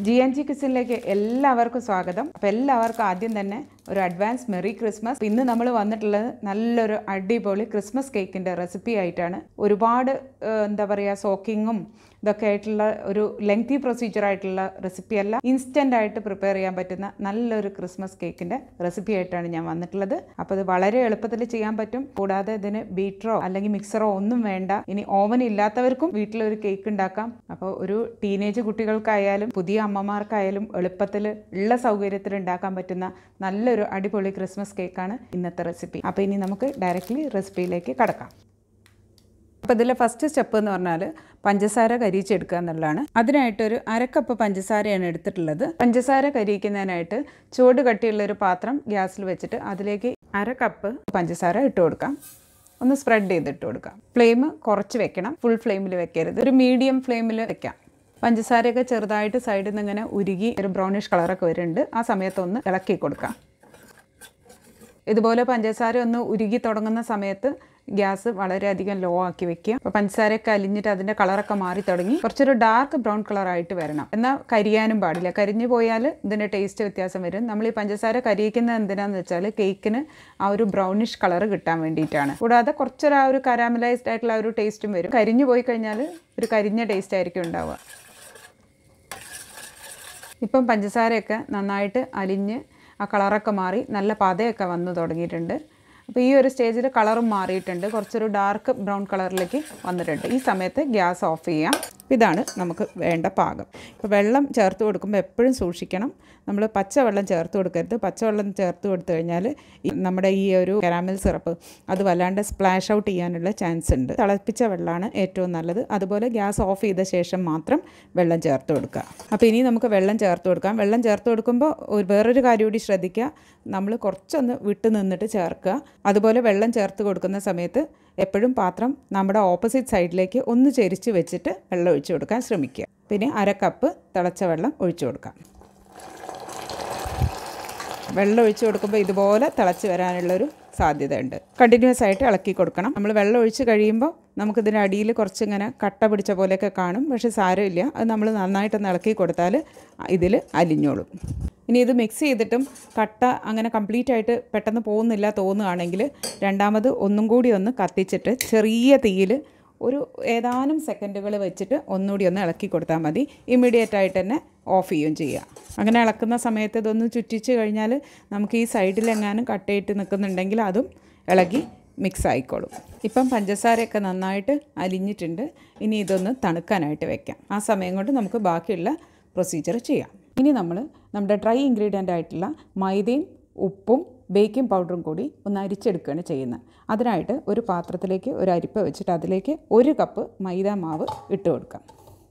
G N G കിച്ചണിലേക്ക് എല്ലാവർക്കും സ്വാഗതം അപ്പോൾ എല്ലാവർക്കും ആദ്യം തന്നെ ഒരു അഡ്വാൻസ് മെറി ക്രിസ്മസ് ഇന്ന് നമ്മൾ വന്നിട്ടുള്ളത് നല്ലൊരു അടിപൊളി ക്രിസ്മസ് കേക്കിൻ്റെ റെസിപ്പി ആയിട്ടാണ് ഒരുപാട് ഏഹ്, എന്താ പറയുക സോക്കിങ്ങും ഇതൊക്കെ ആയിട്ടുള്ള ഒരു ലെങ്തി പ്രൊസീജിയർ ആയിട്ടുള്ള റെസിപ്പി അല്ല ഇൻസ്റ്റൻ്റ് ആയിട്ട് പ്രിപ്പയർ ചെയ്യാൻ പറ്റുന്ന നല്ലൊരു ക്രിസ്മസ് കേക്കിൻ്റെ റെസിപ്പി ആയിട്ടാണ് ഞാൻ വന്നിട്ടുള്ളത് അപ്പോൾ ഇത് വളരെ എളുപ്പത്തിൽ ചെയ്യാൻ പറ്റും കൂടാതെ ഇതിന് ബീറ്ററോ അല്ലെങ്കിൽ മിക്സറോ ഒന്നും വേണ്ട ഇനി ഓവൻ ഇല്ലാത്തവർക്കും വീട്ടിലൊരു കേക്ക് ഉണ്ടാക്കാം അപ്പോൾ ഒരു ടീനേജ് കുട്ടികൾക്കായാലും പുതിയ അമ്മമാർക്കായാലും എളുപ്പത്തിൽ ഉള്ള സൗകര്യത്തിൽ ഉണ്ടാക്കാൻ പറ്റുന്ന നല്ലൊരു അടിപൊളി ക്രിസ്മസ് കേക്കാണ് ഇന്നത്തെ റെസിപ്പി അപ്പോൾ ഇനി നമുക്ക് ഡയറക്റ്റ്ലി റെസിപ്പിയിലേക്ക് കടക്കാം അപ്പോൾ ഇതിലെ ഫസ്റ്റ് സ്റ്റെപ്പ് എന്ന് പറഞ്ഞാൽ പഞ്ചസാര കരിയിച്ചെടുക്കുക എന്നുള്ളതാണ് അതിനായിട്ടൊരു അരക്കപ്പ് പഞ്ചസാരയാണ് എടുത്തിട്ടുള്ളത് പഞ്ചസാര കരിയിക്കുന്നതിനായിട്ട് ചൂട് കട്ടിയുള്ള ഒരു പാത്രം ഗ്യാസിൽ വെച്ചിട്ട് അതിലേക്ക് അര കപ്പ് പഞ്ചസാര ഇട്ട് കൊടുക്കാം ഒന്ന് സ്പ്രെഡ് ചെയ്തിട്ട് കൊടുക്കാം ഫ്ലെയിം കുറച്ച് വെക്കണം ഫുൾ ഫ്ലെയിമിൽ വെക്കരുത് ഒരു മീഡിയം ഫ്ലെയിമിൽ വെക്കാം പഞ്ചസാരയൊക്കെ ചെറുതായിട്ട് സൈഡിൽ നിന്ന് ഇങ്ങനെ ഉരുകി ഒരു ബ്രൗണിഷ് കളറൊക്കെ വരുന്നുണ്ട് ആ സമയത്തൊന്ന് ഇളക്കി കൊടുക്കാം ഇതുപോലെ പഞ്ചസാര ഒന്ന് ഉരുകി തുടങ്ങുന്ന സമയത്ത് ഗ്യാസ് വളരെയധികം ലോ ആക്കി വെക്കുക അപ്പോൾ പഞ്ചസാരയൊക്കെ അലിഞ്ഞിട്ട് അതിൻ്റെ കളറൊക്കെ മാറി തുടങ്ങി കുറച്ചൊരു ഡാർക്ക് ബ്രൗൺ കളറായിട്ട് വരണം എന്നാൽ കരിയാനും പാടില്ല കരിഞ്ഞു പോയാൽ ഇതിൻ്റെ ടേസ്റ്റ് വ്യത്യാസം വരും നമ്മൾ ഈ പഞ്ചസാര കരിയിക്കുന്നത് എന്തിനാന്ന് വെച്ചാൽ കേക്കിന് ആ ഒരു ബ്രൗണിഷ് കളർ കിട്ടാൻ വേണ്ടിയിട്ടാണ് കൂടാതെ കുറച്ചൊരു ആ ഒരു കരാമലൈസ്ഡ് ആയിട്ടുള്ള ആ ഒരു ടേസ്റ്റും വരും കരിഞ്ഞു പോയി കഴിഞ്ഞാൽ ഒരു കരിഞ്ഞ ടേസ്റ്റ് ആയിരിക്കും ഉണ്ടാവുക ഇപ്പം പഞ്ചസാരയൊക്കെ നന്നായിട്ട് അലിഞ്ഞ് ആ കളറൊക്കെ മാറി നല്ല പതയൊക്കെ വന്നു തുടങ്ങിയിട്ടുണ്ട് അപ്പോൾ ഈ ഒരു സ്റ്റേജിൽ കളറും മാറിയിട്ടുണ്ട് കുറച്ചൊരു ഡാർക്ക് ബ്രൗൺ കളറിലേക്ക് വന്നിട്ടുണ്ട് ഈ സമയത്ത് ഗ്യാസ് ഓഫ് ചെയ്യാം ഇതാണ് നമുക്ക് വേണ്ട പാകം ഇപ്പോൾ വെള്ളം ചേർത്ത് കൊടുക്കുമ്പോൾ എപ്പോഴും സൂക്ഷിക്കണം നമ്മൾ പച്ചവെള്ളം ചേർത്ത് കൊടുക്കരുത് പച്ചവെള്ളം ചേർത്ത് കൊടുത്തു കഴിഞ്ഞാൽ ഈ നമ്മുടെ ഈ ഒരു കരാമൽ സിറപ്പ് അത് വല്ലാണ്ട് സ്പ്ലാഷ് ഔട്ട് ചെയ്യാനുള്ള ചാൻസ് ഉണ്ട് തിളപ്പിച്ച വെള്ളമാണ് ഏറ്റവും നല്ലത് അതുപോലെ ഗ്യാസ് ഓഫ് ചെയ്ത ശേഷം മാത്രം വെള്ളം ചേർത്ത് കൊടുക്കുക അപ്പോൾ ഇനി നമുക്ക് വെള്ളം ചേർത്ത് കൊടുക്കാം വെള്ളം ചേർത്ത് കൊടുക്കുമ്പോൾ ഒരു വേറൊരു കാര്യം കൂടി ശ്രദ്ധിക്കുക നമ്മൾ കുറച്ചൊന്ന് വിട്ട് നിന്നിട്ട് ചേർക്കുക അതുപോലെ വെള്ളം ചേർത്ത് കൊടുക്കുന്ന സമയത്ത് എപ്പോഴും പാത്രം നമ്മുടെ ഓപ്പോസിറ്റ് സൈഡിലേക്ക് ഒന്ന് ചെരിച്ച് വെച്ചിട്ട് വെള്ളം ഒഴിച്ചു കൊടുക്കാൻ ശ്രമിക്കുക പിന്നെ അര കപ്പ് തിളച്ച വെള്ളം ഒഴിച്ചു കൊടുക്കാം വെള്ളം ഒഴിച്ചു കൊടുക്കുമ്പോൾ ഇതുപോലെ തിളച്ച് വരാനുള്ളൊരു സാധ്യതയുണ്ട് കണ്ടിന്യൂസ് ആയിട്ട് ഇളക്കി കൊടുക്കണം നമ്മൾ വെള്ളം ഒഴിച്ച് കഴിയുമ്പോൾ നമുക്കിതിൻ്റെ അടിയിൽ കുറച്ചിങ്ങനെ കട്ട പിടിച്ച പോലെയൊക്കെ കാണും പക്ഷേ സാരമില്ല അത് നമ്മൾ നന്നായിട്ടൊന്ന് ഇളക്കി കൊടുത്താൽ ഇതിൽ അലിഞ്ഞോളും ഇനി ഇത് മിക്സ് ചെയ്തിട്ടും കട്ട അങ്ങനെ കംപ്ലീറ്റ് ആയിട്ട് പെട്ടെന്ന് പോകുന്നില്ല തോന്നുകയാണെങ്കിൽ രണ്ടാമത് ഒന്നും കൂടി ഒന്ന് കത്തിച്ചിട്ട് ചെറിയ തീയിൽ ഒരു ഏതാനും സെക്കൻഡുകൾ വെച്ചിട്ട് ഒന്നുകൂടി ഒന്ന് ഇളക്കി കൊടുത്താൽ മതി ഇമ്മീഡിയറ്റ് ആയിട്ട് തന്നെ ഓഫ് ചെയ്യുകയും ചെയ്യുക അങ്ങനെ ഇളക്കുന്ന സമയത്ത് ഇതൊന്ന് ചുറ്റിച്ച് കഴിഞ്ഞാൽ നമുക്ക് ഈ സൈഡിലെങ്ങാനും കട്ടയിട്ട് നിൽക്കുന്നുണ്ടെങ്കിൽ അതും ഇളകി മിക്സ് ആയിക്കോളും ഇപ്പം പഞ്ചസാരയൊക്കെ നന്നായിട്ട് അലിഞ്ഞിട്ടുണ്ട് ഇനി ഇതൊന്ന് തണുക്കാനായിട്ട് വെക്കാം ആ സമയം കൊണ്ട് നമുക്ക് ബാക്കിയുള്ള പ്രൊസീജിയർ ചെയ്യാം ഇനി നമ്മൾ നമ്മുടെ ഡ്രൈ ഇൻഗ്രീഡിയൻ്റ് ആയിട്ടുള്ള മൈദയും ഉപ്പും ബേക്കിംഗ് പൗഡറും കൂടി ഒന്ന് അരിച്ചെടുക്കുകയാണ് ചെയ്യുന്നത് അതിനായിട്ട് ഒരു പാത്രത്തിലേക്ക് ഒരു അരിപ്പ വെച്ചിട്ട് അതിലേക്ക് ഒരു കപ്പ് മൈദ മാവ് ഇട്ട് കൊടുക്കാം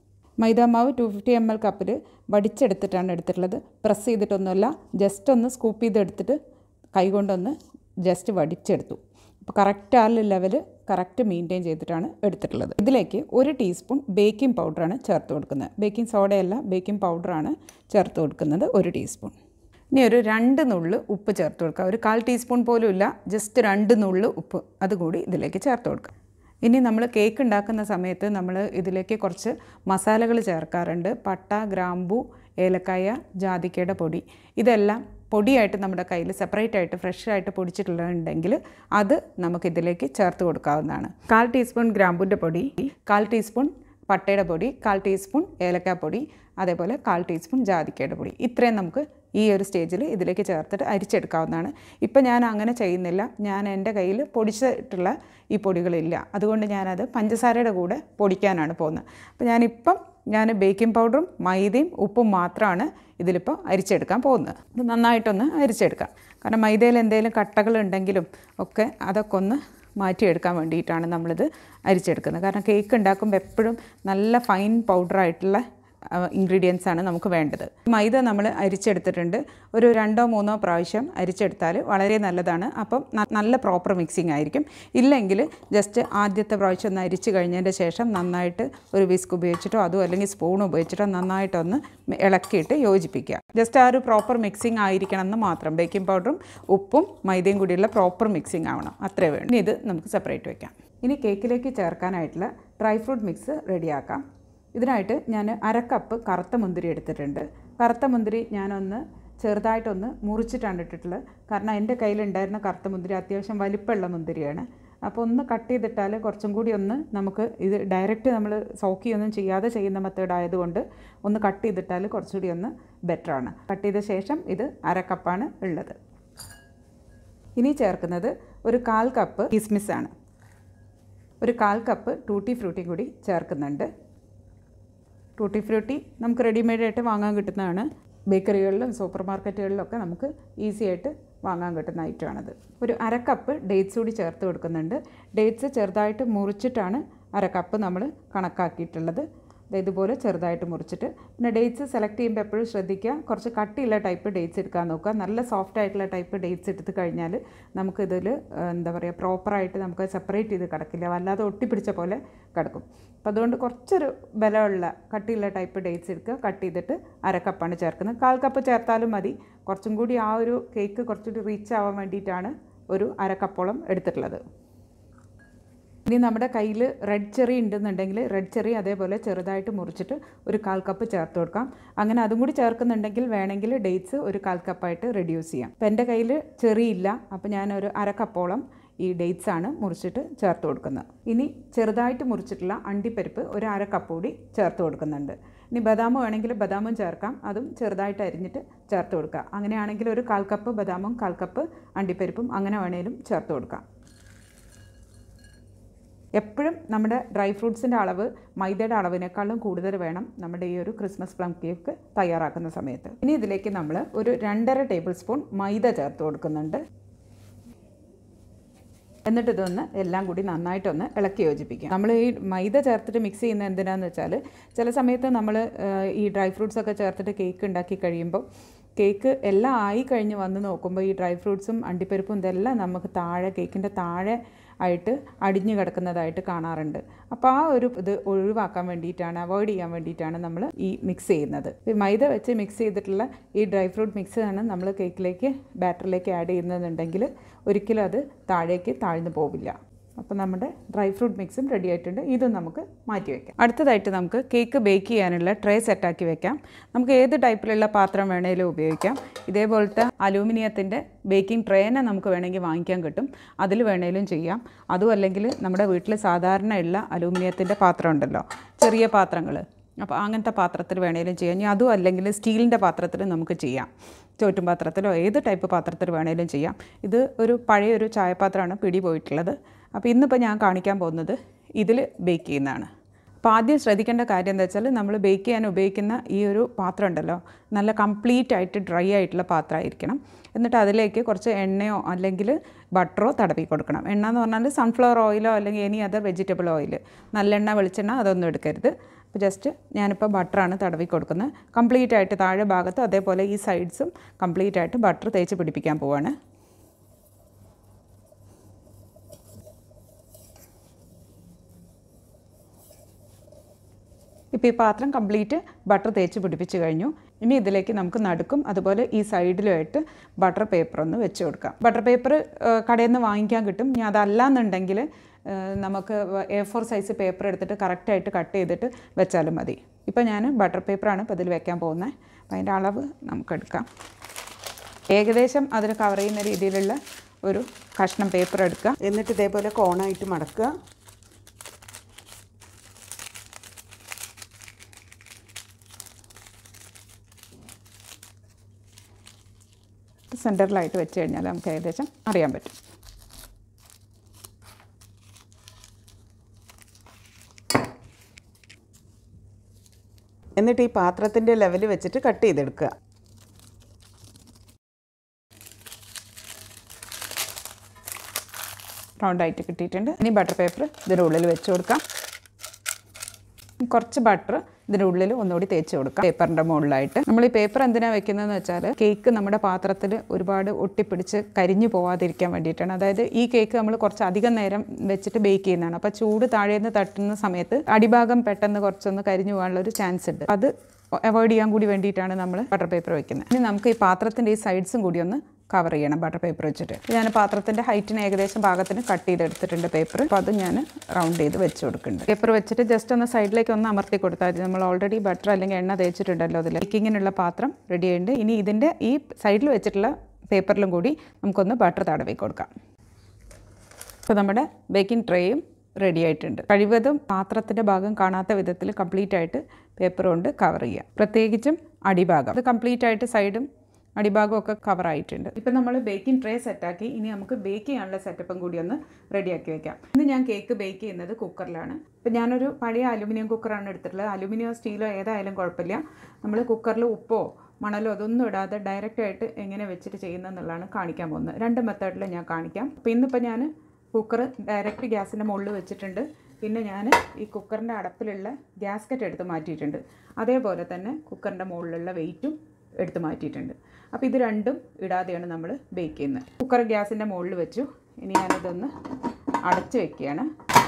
മൈദ മാവ് ടു ഫിഫ്റ്റി എം എൽ കപ്പിൽ വടിച്ചെടുത്തിട്ടാണ് എടുത്തിട്ടുള്ളത് പ്രസ് ചെയ്തിട്ടൊന്നുമല്ല ജസ്റ്റ് ഒന്ന് സ്കൂപ്പ് ചെയ്തെടുത്തിട്ട് കൈകൊണ്ടൊന്ന് ജസ്റ്റ് വടിച്ചെടുത്തു അപ്പോൾ കറക്റ്റ് ആ ലെവൽ കറക്റ്റ് മെയിൻറ്റെയിൻ ചെയ്തിട്ടാണ് എടുത്തിട്ടുള്ളത് ഇതിലേക്ക് ഒരു ടീസ്പൂൺ ബേക്കിംഗ് പൗഡറാണ് ചേർത്ത് കൊടുക്കുന്നത് ബേക്കിംഗ് സോഡയല്ല ബേക്കിംഗ് പൗഡറാണ് ചേർത്ത് കൊടുക്കുന്നത് ഒരു ടീസ്പൂൺ ഇനി ഒരു രണ്ട് നുള്ള് ഉപ്പ് ചേർത്ത് കൊടുക്കുക ഒരു കാൽ ടീസ്പൂൺ പോലും ഇല്ല ജസ്റ്റ് രണ്ട് നുള്ള് ഉപ്പ് അതുകൂടി ഇതിലേക്ക് ചേർത്ത് കൊടുക്കുക ഇനി നമ്മൾ കേക്ക് ഉണ്ടാക്കുന്ന സമയത്ത് നമ്മൾ ഇതിലേക്ക് കുറച്ച് മസാലകൾ ചേർക്കാറുണ്ട് പട്ട ഗ്രാമ്പു ഏലക്കായ ജാതിക്കയുടെ പൊടി ഇതെല്ലാം പൊടിയായിട്ട് നമ്മുടെ കയ്യിൽ സെപ്പറേറ്റ് ആയിട്ട് ഫ്രഷ് ആയിട്ട് പൊടിച്ചിട്ടുള്ളതുണ്ടെങ്കിൽ അത് നമുക്കിതിലേക്ക് ചേർത്ത് കൊടുക്കാവുന്നതാണ് കാൽ ടീസ്പൂൺ ഗ്രാമ്പൂൻ്റെ പൊടി കാൽ ടീസ്പൂൺ പട്ടയുടെ പൊടി കാൽ ടീസ്പൂൺ ഏലക്കാപ്പൊടി അതേപോലെ കാൽ ടീസ്പൂൺ ജാതിക്കയുടെ പൊടി ഇത്രയും നമുക്ക് ഈ ഒരു സ്റ്റേജിൽ ഇതിലേക്ക് ചേർത്തിട്ട് അരിച്ചെടുക്കാവുന്നതാണ് ഇപ്പം ഞാൻ അങ്ങനെ ചെയ്യുന്നില്ല ഞാൻ എൻ്റെ കയ്യിൽ പൊടിച്ചിട്ടുള്ള ഈ പൊടികളില്ല അതുകൊണ്ട് ഞാനത് പഞ്ചസാരയുടെ കൂടെ പൊടിക്കാനാണ് പോകുന്നത് അപ്പോൾ ഞാനിപ്പം ഞാൻ ബേക്കിംഗ് പൗഡറും മൈദയും ഉപ്പും മാത്രമാണ് ഇതിലിപ്പോൾ അരിച്ചെടുക്കാൻ പോകുന്നത് അത് നന്നായിട്ടൊന്ന് അരിച്ചെടുക്കാം കാരണം മൈദയിൽ എന്തെങ്കിലും കട്ടകളുണ്ടെങ്കിലും ഒക്കെ അതൊക്കെ ഒന്ന് മാറ്റിയെടുക്കാൻ വേണ്ടിയിട്ടാണ് നമ്മളിത് അരിച്ചെടുക്കുന്നത് കാരണം കേക്ക് ഉണ്ടാക്കുമ്പോൾ എപ്പോഴും നല്ല ഫൈൻ പൗഡറായിട്ടുള്ള ഇൻഗ്രീഡിയൻസ് ആണ് നമുക്ക് വേണ്ടത് മൈദ നമ്മൾ അരിച്ചെടുത്തിട്ടുണ്ട് ഒരു രണ്ടോ മൂന്നോ പ്രാവശ്യം അരിച്ചെടുത്താൽ വളരെ നല്ലതാണ് അപ്പം ന- നല്ല പ്രോപ്പർ മിക്സിംഗ് ആയിരിക്കും ഇല്ലെങ്കിൽ ജസ്റ്റ് ആദ്യത്തെ പ്രാവശ്യം ഒന്ന് അരിച്ച് കഴിഞ്ഞതിൻ്റെ ശേഷം നന്നായിട്ട് ഒരു വിസ്ക് ഉപയോഗിച്ചിട്ടോ അതോ അല്ലെങ്കിൽ സ്പൂൺ ഉപയോഗിച്ചിട്ടോ നന്നായിട്ടൊന്ന് ഇളക്കിയിട്ട് യോജിപ്പിക്കുക ജസ്റ്റ് ആ ഒരു പ്രോപ്പർ മിക്സിംഗ് ആയിരിക്കണം എന്ന് മാത്രം ബേക്കിംഗ് പൗഡറും ഉപ്പും മൈദയും കൂടിയുള്ള പ്രോപ്പർ മിക്സിംഗ് ആവണം അത്രേ വേണം ഇനി ഇത് നമുക്ക് സെപ്പറേറ്റ് വെക്കാം ഇനി കേക്കിലേക്ക് ചേർക്കാനായിട്ടുള്ള ഡ്രൈ ഫ്രൂട്ട് മിക്സ് റെഡിയാക്കാം ഇതിനായിട്ട് ഞാൻ അര കപ്പ് കറുത്ത മുന്തിരി എടുത്തിട്ടുണ്ട് കറുത്ത മുന്തിരി ഞാനൊന്ന് ചെറുതായിട്ടൊന്ന് മുറിച്ചിട്ടാണ് ഇട്ടിട്ടുള്ളത് കാരണം എൻ്റെ കയ്യിലുണ്ടായിരുന്ന കറുത്ത മുന്തിരി അത്യാവശ്യം വലിപ്പമുള്ള മുന്തിരിയാണ് അപ്പോൾ ഒന്ന് കട്ട് ചെയ്തിട്ടാൽ കുറച്ചും കൂടി ഒന്ന് നമുക്ക് ഇത് ഡയറക്റ്റ് നമ്മൾ സോക്കിയൊന്നും ചെയ്യാതെ ചെയ്യുന്ന മെത്തേഡ് ആയതുകൊണ്ട് ഒന്ന് കട്ട് ചെയ്തിട്ടാൽ കുറച്ചുകൂടി ഒന്ന് ബെറ്ററാണ് കട്ട് ചെയ്ത ശേഷം ഇത് അര കപ്പാണ് ഉള്ളത് ഇനി ചേർക്കുന്നത് ഒരു കാൽ കപ്പ് കിസ്മിസ് ആണ് ഒരു കാൽ കപ്പ് ടൂട്ടി ഫ്രൂട്ടി കൂടി ചേർക്കുന്നുണ്ട് ടൂട്ടി ഫ്രൂട്ടി നമുക്ക് റെഡിമെയ്ഡായിട്ട് വാങ്ങാൻ കിട്ടുന്നതാണ് ബേക്കറികളിലും സൂപ്പർ മാർക്കറ്റുകളിലൊക്കെ നമുക്ക് ഈസി ആയിട്ട് വാങ്ങാൻ കിട്ടുന്ന ഐറ്റമാണത് ഒരു അര കപ്പ് ഡേറ്റ്സ് കൂടി ചേർത്ത് കൊടുക്കുന്നുണ്ട് ഡേറ്റ്സ് ചെറുതായിട്ട് മുറിച്ചിട്ടാണ് അര കപ്പ് നമ്മൾ കണക്കാക്കിയിട്ടുള്ളത് ദേ ഇതുപോലെ ചെറുതായിട്ട് മുറിച്ചിട്ട് പിന്നെ ഡേറ്റ്സ് സെലക്ട് ചെയ്യുമ്പോൾ എപ്പോഴും ശ്രദ്ധിക്കുക കുറച്ച് കട്ടിയുള്ള ടൈപ്പ് ഡേറ്റ്സ് എടുക്കാൻ നോക്കുക നല്ല സോഫ്റ്റ് ആയിട്ടുള്ള ടൈപ്പ് ഡേറ്റ്സ് എടുത്ത് കഴിഞ്ഞാൽ നമുക്കിതിൽ എന്താ പറയുക പ്രോപ്പറായിട്ട് നമുക്ക് സെപ്പറേറ്റ് ചെയ്ത് കിടക്കില്ല വല്ലാതെ ഒട്ടിപ്പിടിച്ച പോലെ കിടക്കും അപ്പോൾ അതുകൊണ്ട് കുറച്ചൊരു ബലമുള്ള കട്ടിയുള്ള ടൈപ്പ് ഡേറ്റ്സ് എടുക്കുക കട്ട് ചെയ്തിട്ട് അര കപ്പാണ് ചേർക്കുന്നത് കാൽ കപ്പ് ചേർത്താലും മതി കുറച്ചും കൂടി ആ ഒരു കേക്ക് കുറച്ചുകൂടി റീച്ച് ആവാൻ വേണ്ടിയിട്ടാണ് ഒരു അര കപ്പോളം എടുത്തിട്ടുള്ളത് ഇനി നമ്മുടെ കയ്യിൽ റെഡ് ചെറി ഉണ്ടെന്നുണ്ടെങ്കിൽ റെഡ് ചെറി അതേപോലെ ചെറുതായിട്ട് മുറിച്ചിട്ട് ഒരു കാൽ കപ്പ് ചേർത്ത് കൊടുക്കാം അങ്ങനെ അതും കൂടി ചേർക്കുന്നുണ്ടെങ്കിൽ വേണമെങ്കിൽ ഡേറ്റ്സ് ഒരു കാൽ കപ്പായിട്ട് റെഡ്യൂസ് ചെയ്യാം അപ്പോൾ എൻ്റെ കയ്യിൽ ചെറി ഇല്ല അപ്പോൾ ഞാനൊരു അര കപ്പോളം ഈ ഡേറ്റ്സ് ആണ് മുറിച്ചിട്ട് ചേർത്ത് കൊടുക്കുന്നത് ഇനി ചെറുതായിട്ട് മുറിച്ചിട്ടുള്ള അണ്ടിപ്പരിപ്പ് ഒരു അര കപ്പ് കൂടി ചേർത്ത് കൊടുക്കുന്നുണ്ട് ഇനി ബദാം വേണമെങ്കിൽ ബദാമും ചേർക്കാം അതും ചെറുതായിട്ട് അരിഞ്ഞിട്ട് ചേർത്ത് കൊടുക്കുക അങ്ങനെയാണെങ്കിൽ ഒരു കാൽ കപ്പ് ബദാമും കാൽ കപ്പ് അണ്ടിപ്പരിപ്പും അങ്ങനെ വേണേലും ചേർത്ത് കൊടുക്കാം എപ്പോഴും നമ്മുടെ ഡ്രൈ ഫ്രൂട്ട്സിൻ്റെ അളവ് മൈദയുടെ അളവിനേക്കാളും കൂടുതൽ വേണം നമ്മുടെ ഈ ഒരു ക്രിസ്മസ് പ്ലം കേക്ക് തയ്യാറാക്കുന്ന സമയത്ത് ഇനി ഇതിലേക്ക് നമ്മൾ ഒരു രണ്ടര ടേബിൾ സ്പൂൺ മൈദ ചേർത്ത് കൊടുക്കുന്നുണ്ട് എന്നിട്ട് ഇതൊന്ന് എല്ലാം കൂടി നന്നായിട്ടൊന്ന് ഇളക്കി യോജിപ്പിക്കും നമ്മൾ ഈ മൈദ ചേർത്തിട്ട് മിക്സ് ചെയ്യുന്നത് എന്തിനാന്ന് വെച്ചാൽ ചില സമയത്ത് നമ്മൾ ഈ ഡ്രൈ ഫ്രൂട്ട്സ് ഒക്കെ ചേർത്തിട്ട് കേക്ക് ഉണ്ടാക്കി കഴിയുമ്പോൾ കേക്ക് എല്ലാം ആയി കഴിഞ്ഞ് വന്ന് നോക്കുമ്പോൾ ഈ ഡ്രൈ ഫ്രൂട്ട്സും അണ്ടിപ്പരിപ്പും ഇതെല്ലാം നമുക്ക് താഴെ കേക്കിൻ്റെ താഴെ ആയിട്ട് അടിഞ്ഞു കിടക്കുന്നതായിട്ട് കാണാറുണ്ട് അപ്പോൾ ആ ഒരു ഇത് ഒഴിവാക്കാൻ വേണ്ടിയിട്ടാണ് അവോയ്ഡ് ചെയ്യാൻ വേണ്ടിയിട്ടാണ് നമ്മൾ ഈ മിക്സ് ചെയ്യുന്നത് ഈ മൈദ വെച്ച് മിക്സ് ചെയ്തിട്ടുള്ള ഈ ഡ്രൈ ഫ്രൂട്ട് മിക്സ് ആണ് നമ്മൾ കേക്കിലേക്ക് ബാറ്ററിലേക്ക് ആഡ് ചെയ്യുന്നതെന്നുണ്ടെങ്കിൽ ഒരിക്കലും അത് താഴേക്ക് താഴ്ന്നു പോവില്ല അപ്പോൾ നമ്മുടെ ഡ്രൈ ഫ്രൂട്ട് മിക്സും റെഡി ആയിട്ടുണ്ട് ഇതും നമുക്ക് മാറ്റി വയ്ക്കാം അടുത്തതായിട്ട് നമുക്ക് കേക്ക് ബേക്ക് ചെയ്യാനുള്ള ട്രേ സെറ്റാക്കി വെക്കാം നമുക്ക് ഏത് ടൈപ്പിലുള്ള പാത്രം വേണേലും ഉപയോഗിക്കാം ഇതേപോലത്തെ അലൂമിനിയത്തിൻ്റെ ബേക്കിംഗ് ട്രേനെ നമുക്ക് വേണമെങ്കിൽ വാങ്ങിക്കാൻ കിട്ടും അതിൽ വേണേലും ചെയ്യാം അതും അല്ലെങ്കിൽ നമ്മുടെ വീട്ടിൽ സാധാരണ ഉള്ള അലൂമിനിയത്തിൻ്റെ പാത്രം ഉണ്ടല്ലോ ചെറിയ പാത്രങ്ങൾ അപ്പോൾ അങ്ങനത്തെ പാത്രത്തിൽ വേണേലും ചെയ്യാം ഇനി അതും അല്ലെങ്കിൽ സ്റ്റീലിൻ്റെ പാത്രത്തിൽ നമുക്ക് ചെയ്യാം ചോറ്റും പാത്രത്തിലോ ഏത് ടൈപ്പ് പാത്രത്തിൽ വേണേലും ചെയ്യാം ഇത് ഒരു പഴയൊരു ചായപാത്രമാണ് പിടി പോയിട്ടുള്ളത് അപ്പോൾ ഇന്നിപ്പോൾ ഞാൻ കാണിക്കാൻ പോകുന്നത് ഇതിൽ ബേക്ക് ചെയ്യുന്നതാണ് അപ്പോൾ ആദ്യം ശ്രദ്ധിക്കേണ്ട കാര്യം എന്താ വെച്ചാൽ നമ്മൾ ബേക്ക് ചെയ്യാൻ ഉപയോഗിക്കുന്ന ഈ ഒരു പാത്രം ഉണ്ടല്ലോ നല്ല കംപ്ലീറ്റ് ആയിട്ട് ഡ്രൈ ആയിട്ടുള്ള പാത്രമായിരിക്കണം എന്നിട്ട് അതിലേക്ക് കുറച്ച് എണ്ണയോ അല്ലെങ്കിൽ ബട്ടറോ തടവി കൊടുക്കണം എണ്ണ എന്ന് പറഞ്ഞാൽ സൺഫ്ലവർ ഓയിലോ അല്ലെങ്കിൽ എനി അതർ വെജിറ്റബിൾ ഓയിൽ നല്ലെണ്ണ വെളിച്ചെണ്ണ അതൊന്നും എടുക്കരുത് അപ്പോൾ ജസ്റ്റ് ഞാനിപ്പോൾ ബട്ടറാണ് തടവി കൊടുക്കുന്നത് കംപ്ലീറ്റ് ആയിട്ട് താഴെ ഭാഗത്തും അതേപോലെ ഈ സൈഡ്സും കംപ്ലീറ്റ് ആയിട്ട് ബട്ടർ തേച്ച് പിടിപ്പിക്കാൻ പോവാണ് ഇപ്പോൾ ഈ പാത്രം കംപ്ലീറ്റ് ബട്ടർ തേച്ച് പിടിപ്പിച്ച് കഴിഞ്ഞു ഇനി ഇതിലേക്ക് നമുക്ക് നടുക്കും അതുപോലെ ഈ സൈഡിലുമായിട്ട് ബട്ടർ പേപ്പർ ഒന്ന് വെച്ച് കൊടുക്കാം ബട്ടർ പേപ്പർ കടയിൽ നിന്ന് വാങ്ങിക്കാൻ കിട്ടും ഇനി അതല്ലാന്നുണ്ടെങ്കിൽ നമുക്ക് എ ഫോർ സൈസ് പേപ്പർ എടുത്തിട്ട് കറക്റ്റായിട്ട് കട്ട് ചെയ്തിട്ട് വെച്ചാലും മതി ഇപ്പോൾ ഞാൻ ബട്ടർ പേപ്പറാണ് ഇപ്പോൾ ഇതിൽ വെക്കാൻ പോകുന്നത് അപ്പോൾ അതിൻ്റെ അളവ് നമുക്കെടുക്കാം ഏകദേശം അതിൽ കവർ ചെയ്യുന്ന രീതിയിലുള്ള ഒരു കഷ്ണം പേപ്പർ എടുക്കുക എന്നിട്ട് ഇതേപോലെ കോണായിട്ട് മടക്കുക സെൻറ്ററിലായിട്ട് വെച്ച് കഴിഞ്ഞാൽ നമുക്ക് ഏകദേശം അറിയാൻ പറ്റും എന്നിട്ട് ഈ പാത്രത്തിൻ്റെ ലെവൽ വെച്ചിട്ട് കട്ട് ചെയ്തെടുക്കുക റൗണ്ടായിട്ട് കിട്ടിയിട്ടുണ്ട് ഇനി ബട്ടർ പേപ്പർ ഇതിൻ്റെ ഉള്ളിൽ വെച്ച് കൊടുക്കാം കുറച്ച് ബട്ടർ ഇതിൻ്റെ ഉള്ളിൽ ഒന്നുകൂടി തേച്ച് കൊടുക്കാം പേപ്പറിൻ്റെ മുകളിലായിട്ട് നമ്മൾ ഈ പേപ്പർ എന്തിനാണ് വെക്കുന്നതെന്ന് വെച്ചാൽ കേക്ക് നമ്മുടെ പാത്രത്തിൽ ഒരുപാട് ഒട്ടിപ്പിടിച്ച് കരിഞ്ഞു പോവാതിരിക്കാൻ വേണ്ടിയിട്ടാണ് അതായത് ഈ കേക്ക് നമ്മൾ കുറച്ച് അധികം നേരം വെച്ചിട്ട് ബേക്ക് ചെയ്യുന്നതാണ് അപ്പോൾ ചൂട് താഴേന്ന് തട്ടുന്ന സമയത്ത് അടിഭാഗം പെട്ടെന്ന് കുറച്ചൊന്ന് കരിഞ്ഞു പോകാനുള്ള ഒരു ചാൻസ് ഉണ്ട് അത് അവോയ്ഡ് ചെയ്യാൻ കൂടി വേണ്ടിയിട്ടാണ് നമ്മൾ ബട്ടർ പേപ്പർ വെക്കുന്നത് ഇനി നമുക്ക് ഈ പാത്രത്തിൻ്റെ ഈ സൈഡ്സും കൂടി ഒന്ന് കവർ ചെയ്യണം ബട്ടർ പേപ്പർ വെച്ചിട്ട് ഞാൻ പാത്രത്തിൻ്റെ ഹൈറ്റിന് ഏകദേശം ഭാഗത്തിന് കട്ട് ചെയ്തെടുത്തിട്ടുണ്ട് പേപ്പർ അപ്പോൾ അത് ഞാൻ റൗണ്ട് ചെയ്ത് വെച്ച് കൊടുക്കുന്നുണ്ട് പേപ്പർ വെച്ചിട്ട് ജസ്റ്റ് ഒന്ന് സൈഡിലേക്ക് ഒന്ന് അമർത്തി കൊടുത്താൽ മതി നമ്മൾ ഓൾറെഡി ബട്ടർ അല്ലെങ്കിൽ എണ്ണ തേച്ചിട്ടുണ്ടല്ലോ അതിൽ ബേക്കിങ്ങിനുള്ള പാത്രം റെഡി ആയിട്ടുണ്ട് ഇനി ഇതിൻ്റെ ഈ സൈഡിൽ വെച്ചിട്ടുള്ള പേപ്പറിലും കൂടി നമുക്കൊന്ന് ബട്ടർ തടവി കൊടുക്കാം ഇപ്പോൾ നമ്മുടെ ബേക്കിംഗ് ട്രേയും റെഡി ആയിട്ടുണ്ട് കഴിവതും പാത്രത്തിൻ്റെ ഭാഗം കാണാത്ത വിധത്തിൽ കംപ്ലീറ്റ് ആയിട്ട് പേപ്പർ കൊണ്ട് കവർ ചെയ്യുക പ്രത്യേകിച്ചും അടിഭാഗം അത് കംപ്ലീറ്റ് ആയിട്ട് സൈഡും അടിഭാഗവും ഒക്കെ കവർ ആയിട്ടുണ്ട് ഇപ്പം നമ്മൾ ബേക്കിംഗ് ട്രേ സെറ്റാക്കി ഇനി നമുക്ക് ബേക്ക് ചെയ്യാനുള്ള സെറ്റപ്പും കൂടി ഒന്ന് റെഡിയാക്കി വെക്കാം ഇന്ന് ഞാൻ കേക്ക് ബേക്ക് ചെയ്യുന്നത് കുക്കറിലാണ് ഇപ്പം ഞാനൊരു പഴയ അലുമിനിയം കുക്കറാണ് എടുത്തിട്ടുള്ളത് അലുമിനിയോ സ്റ്റീലോ ഏതായാലും കുഴപ്പമില്ല നമ്മൾ കുക്കറിൽ ഉപ്പോ മണലോ അതൊന്നും ഇടാതെ ഡയറക്റ്റ് ആയിട്ട് എങ്ങനെ വെച്ചിട്ട് ചെയ്യുന്നതെന്നുള്ളതാണ് കാണിക്കാൻ പോകുന്നത് രണ്ട് മെത്തേഡിൽ ഞാൻ കാണിക്കാം അപ്പോൾ ഇന്നിപ്പോൾ ഞാൻ കുക്കർ ഡയറക്റ്റ് ഗ്യാസിൻ്റെ മുകളിൽ വെച്ചിട്ടുണ്ട് പിന്നെ ഞാൻ ഈ കുക്കറിൻ്റെ അടപ്പിലുള്ള ഗ്യാസ്കറ്റ് എടുത്ത് മാറ്റിയിട്ടുണ്ട് അതേപോലെ തന്നെ കുക്കറിൻ്റെ മുകളിലുള്ള വെയിറ്റും എടുത്ത് മാറ്റിയിട്ടുണ്ട് അപ്പോൾ ഇത് രണ്ടും ഇടാതെയാണ് നമ്മൾ ബേക്ക് ചെയ്യുന്നത് കുക്കർ ഗ്യാസിൻ്റെ മുകളിൽ വെച്ചു ഇനി ഞാനിതൊന്ന് അടച്ച് വെക്കുകയാണ്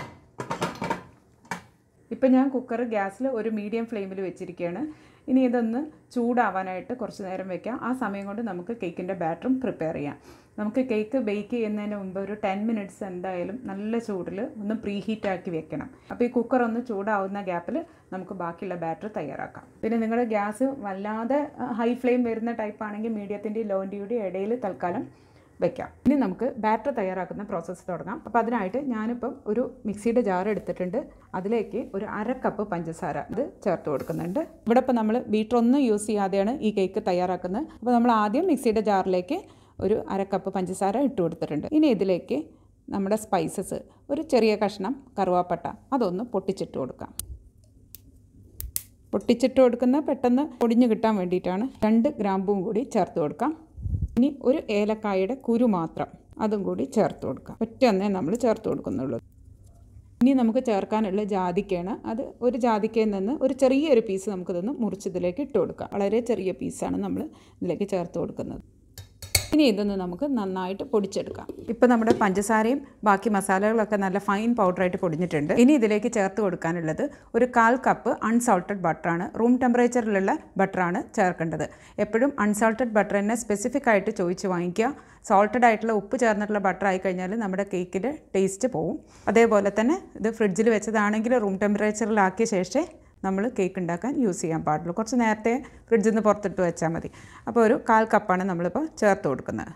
ഇപ്പം ഞാൻ കുക്കർ ഗ്യാസിൽ ഒരു മീഡിയം ഫ്ലെയിമിൽ വെച്ചിരിക്കുകയാണ് ഇനി ഇതൊന്ന് ചൂടാവാനായിട്ട് കുറച്ച് നേരം വെക്കാം ആ സമയം കൊണ്ട് നമുക്ക് കേക്കിൻ്റെ ബാറ്ററും പ്രിപ്പയർ ചെയ്യാം നമുക്ക് കേക്ക് ബേക്ക് ചെയ്യുന്നതിന് മുമ്പ് ഒരു ടെൻ മിനിറ്റ്സ് എന്തായാലും നല്ല ചൂടിൽ ഒന്ന് പ്രീ ഹീറ്റ് ആക്കി വെക്കണം അപ്പോൾ ഈ കുക്കർ ഒന്ന് ചൂടാവുന്ന ഗ്യാപ്പിൽ നമുക്ക് ബാക്കിയുള്ള ബാറ്റർ തയ്യാറാക്കാം പിന്നെ നിങ്ങളുടെ ഗ്യാസ് വല്ലാതെ ഹൈ ഫ്ലെയിം വരുന്ന ടൈപ്പ് ആണെങ്കിൽ മീഡിയത്തിൻ്റെയും ലോൻ്റെയും ഇടയിൽ തൽക്കാലം വെക്കാം ഇനി നമുക്ക് ബാറ്റർ തയ്യാറാക്കുന്ന പ്രോസസ്സ് തുടങ്ങാം അപ്പോൾ അതിനായിട്ട് ഞാനിപ്പം ഒരു മിക്സിയുടെ ജാർ എടുത്തിട്ടുണ്ട് അതിലേക്ക് ഒരു അര കപ്പ് പഞ്ചസാര ഇത് ചേർത്ത് കൊടുക്കുന്നുണ്ട് ഇവിടെ ഇപ്പോൾ നമ്മൾ ബീറ്റർ ഒന്നും യൂസ് ചെയ്യാതെയാണ് ഈ കേക്ക് തയ്യാറാക്കുന്നത് അപ്പോൾ നമ്മൾ ആദ്യം മിക്സിയുടെ ജാറിലേക്ക് ഒരു അര കപ്പ് പഞ്ചസാര ഇട്ട് കൊടുത്തിട്ടുണ്ട് ഇനി ഇതിലേക്ക് നമ്മുടെ സ്പൈസസ് ഒരു ചെറിയ കഷ്ണം കറുവാപ്പട്ട അതൊന്ന് പൊട്ടിച്ചിട്ട് കൊടുക്കാം പൊട്ടിച്ചിട്ട് കൊടുക്കുന്ന പെട്ടെന്ന് പൊടിഞ്ഞു കിട്ടാൻ വേണ്ടിയിട്ടാണ് രണ്ട് ഗ്രാമ്പും കൂടി ചേർത്ത് കൊടുക്കാം ഇനി ഒരു ഏലക്കായുടെ കുരു മാത്രം അതും കൂടി ചേർത്ത് കൊടുക്കാം ഒറ്റ ഒന്നേ നമ്മൾ ചേർത്ത് കൊടുക്കുന്നുള്ളൂ ഇനി നമുക്ക് ചേർക്കാനുള്ള ജാതിക്കയാണ് അത് ഒരു ജാതിക്കയിൽ നിന്ന് ഒരു ചെറിയൊരു പീസ് നമുക്കിതൊന്ന് മുറിച്ചതിലേക്ക് ഇട്ട് കൊടുക്കാം വളരെ ചെറിയ പീസാണ് നമ്മൾ ഇതിലേക്ക് ചേർത്ത് കൊടുക്കുന്നത് ഇനി ഇതൊന്ന് നമുക്ക് നന്നായിട്ട് പൊടിച്ചെടുക്കാം ഇപ്പോൾ നമ്മുടെ പഞ്ചസാരയും ബാക്കി മസാലകളൊക്കെ നല്ല ഫൈൻ പൗഡറായിട്ട് പൊടിഞ്ഞിട്ടുണ്ട് ഇനി ഇതിലേക്ക് ചേർത്ത് കൊടുക്കാനുള്ളത് ഒരു കാൽ കപ്പ് അൺസോൾട്ടഡ് ബട്ടറാണ് റൂം ടെമ്പറേച്ചറിലുള്ള ബട്ടറാണ് ചേർക്കേണ്ടത് എപ്പോഴും അൺസോൾട്ടഡ് ബട്ടർ തന്നെ സ്പെസിഫിക് ആയിട്ട് ചോദിച്ച് വാങ്ങിക്കുക സോൾട്ടഡ് ആയിട്ടുള്ള ഉപ്പ് ചേർന്നിട്ടുള്ള ബട്ടർ ആയി കഴിഞ്ഞാൽ നമ്മുടെ കേക്കിൻ്റെ ടേസ്റ്റ് പോവും അതേപോലെ തന്നെ ഇത് ഫ്രിഡ്ജിൽ വെച്ചതാണെങ്കിൽ റൂം ടെമ്പറേച്ചറിലാക്കിയ ശേഷമേ നമ്മൾ കേക്ക് ഉണ്ടാക്കാൻ യൂസ് ചെയ്യാൻ പാടുള്ളൂ കുറച്ച് നേരത്തെ ഫ്രിഡ്ജിൽ നിന്ന് പുറത്തിട്ട് വെച്ചാൽ മതി അപ്പോൾ ഒരു കാൽ കപ്പാണ് നമ്മളിപ്പോൾ ചേർത്ത് കൊടുക്കുന്നത്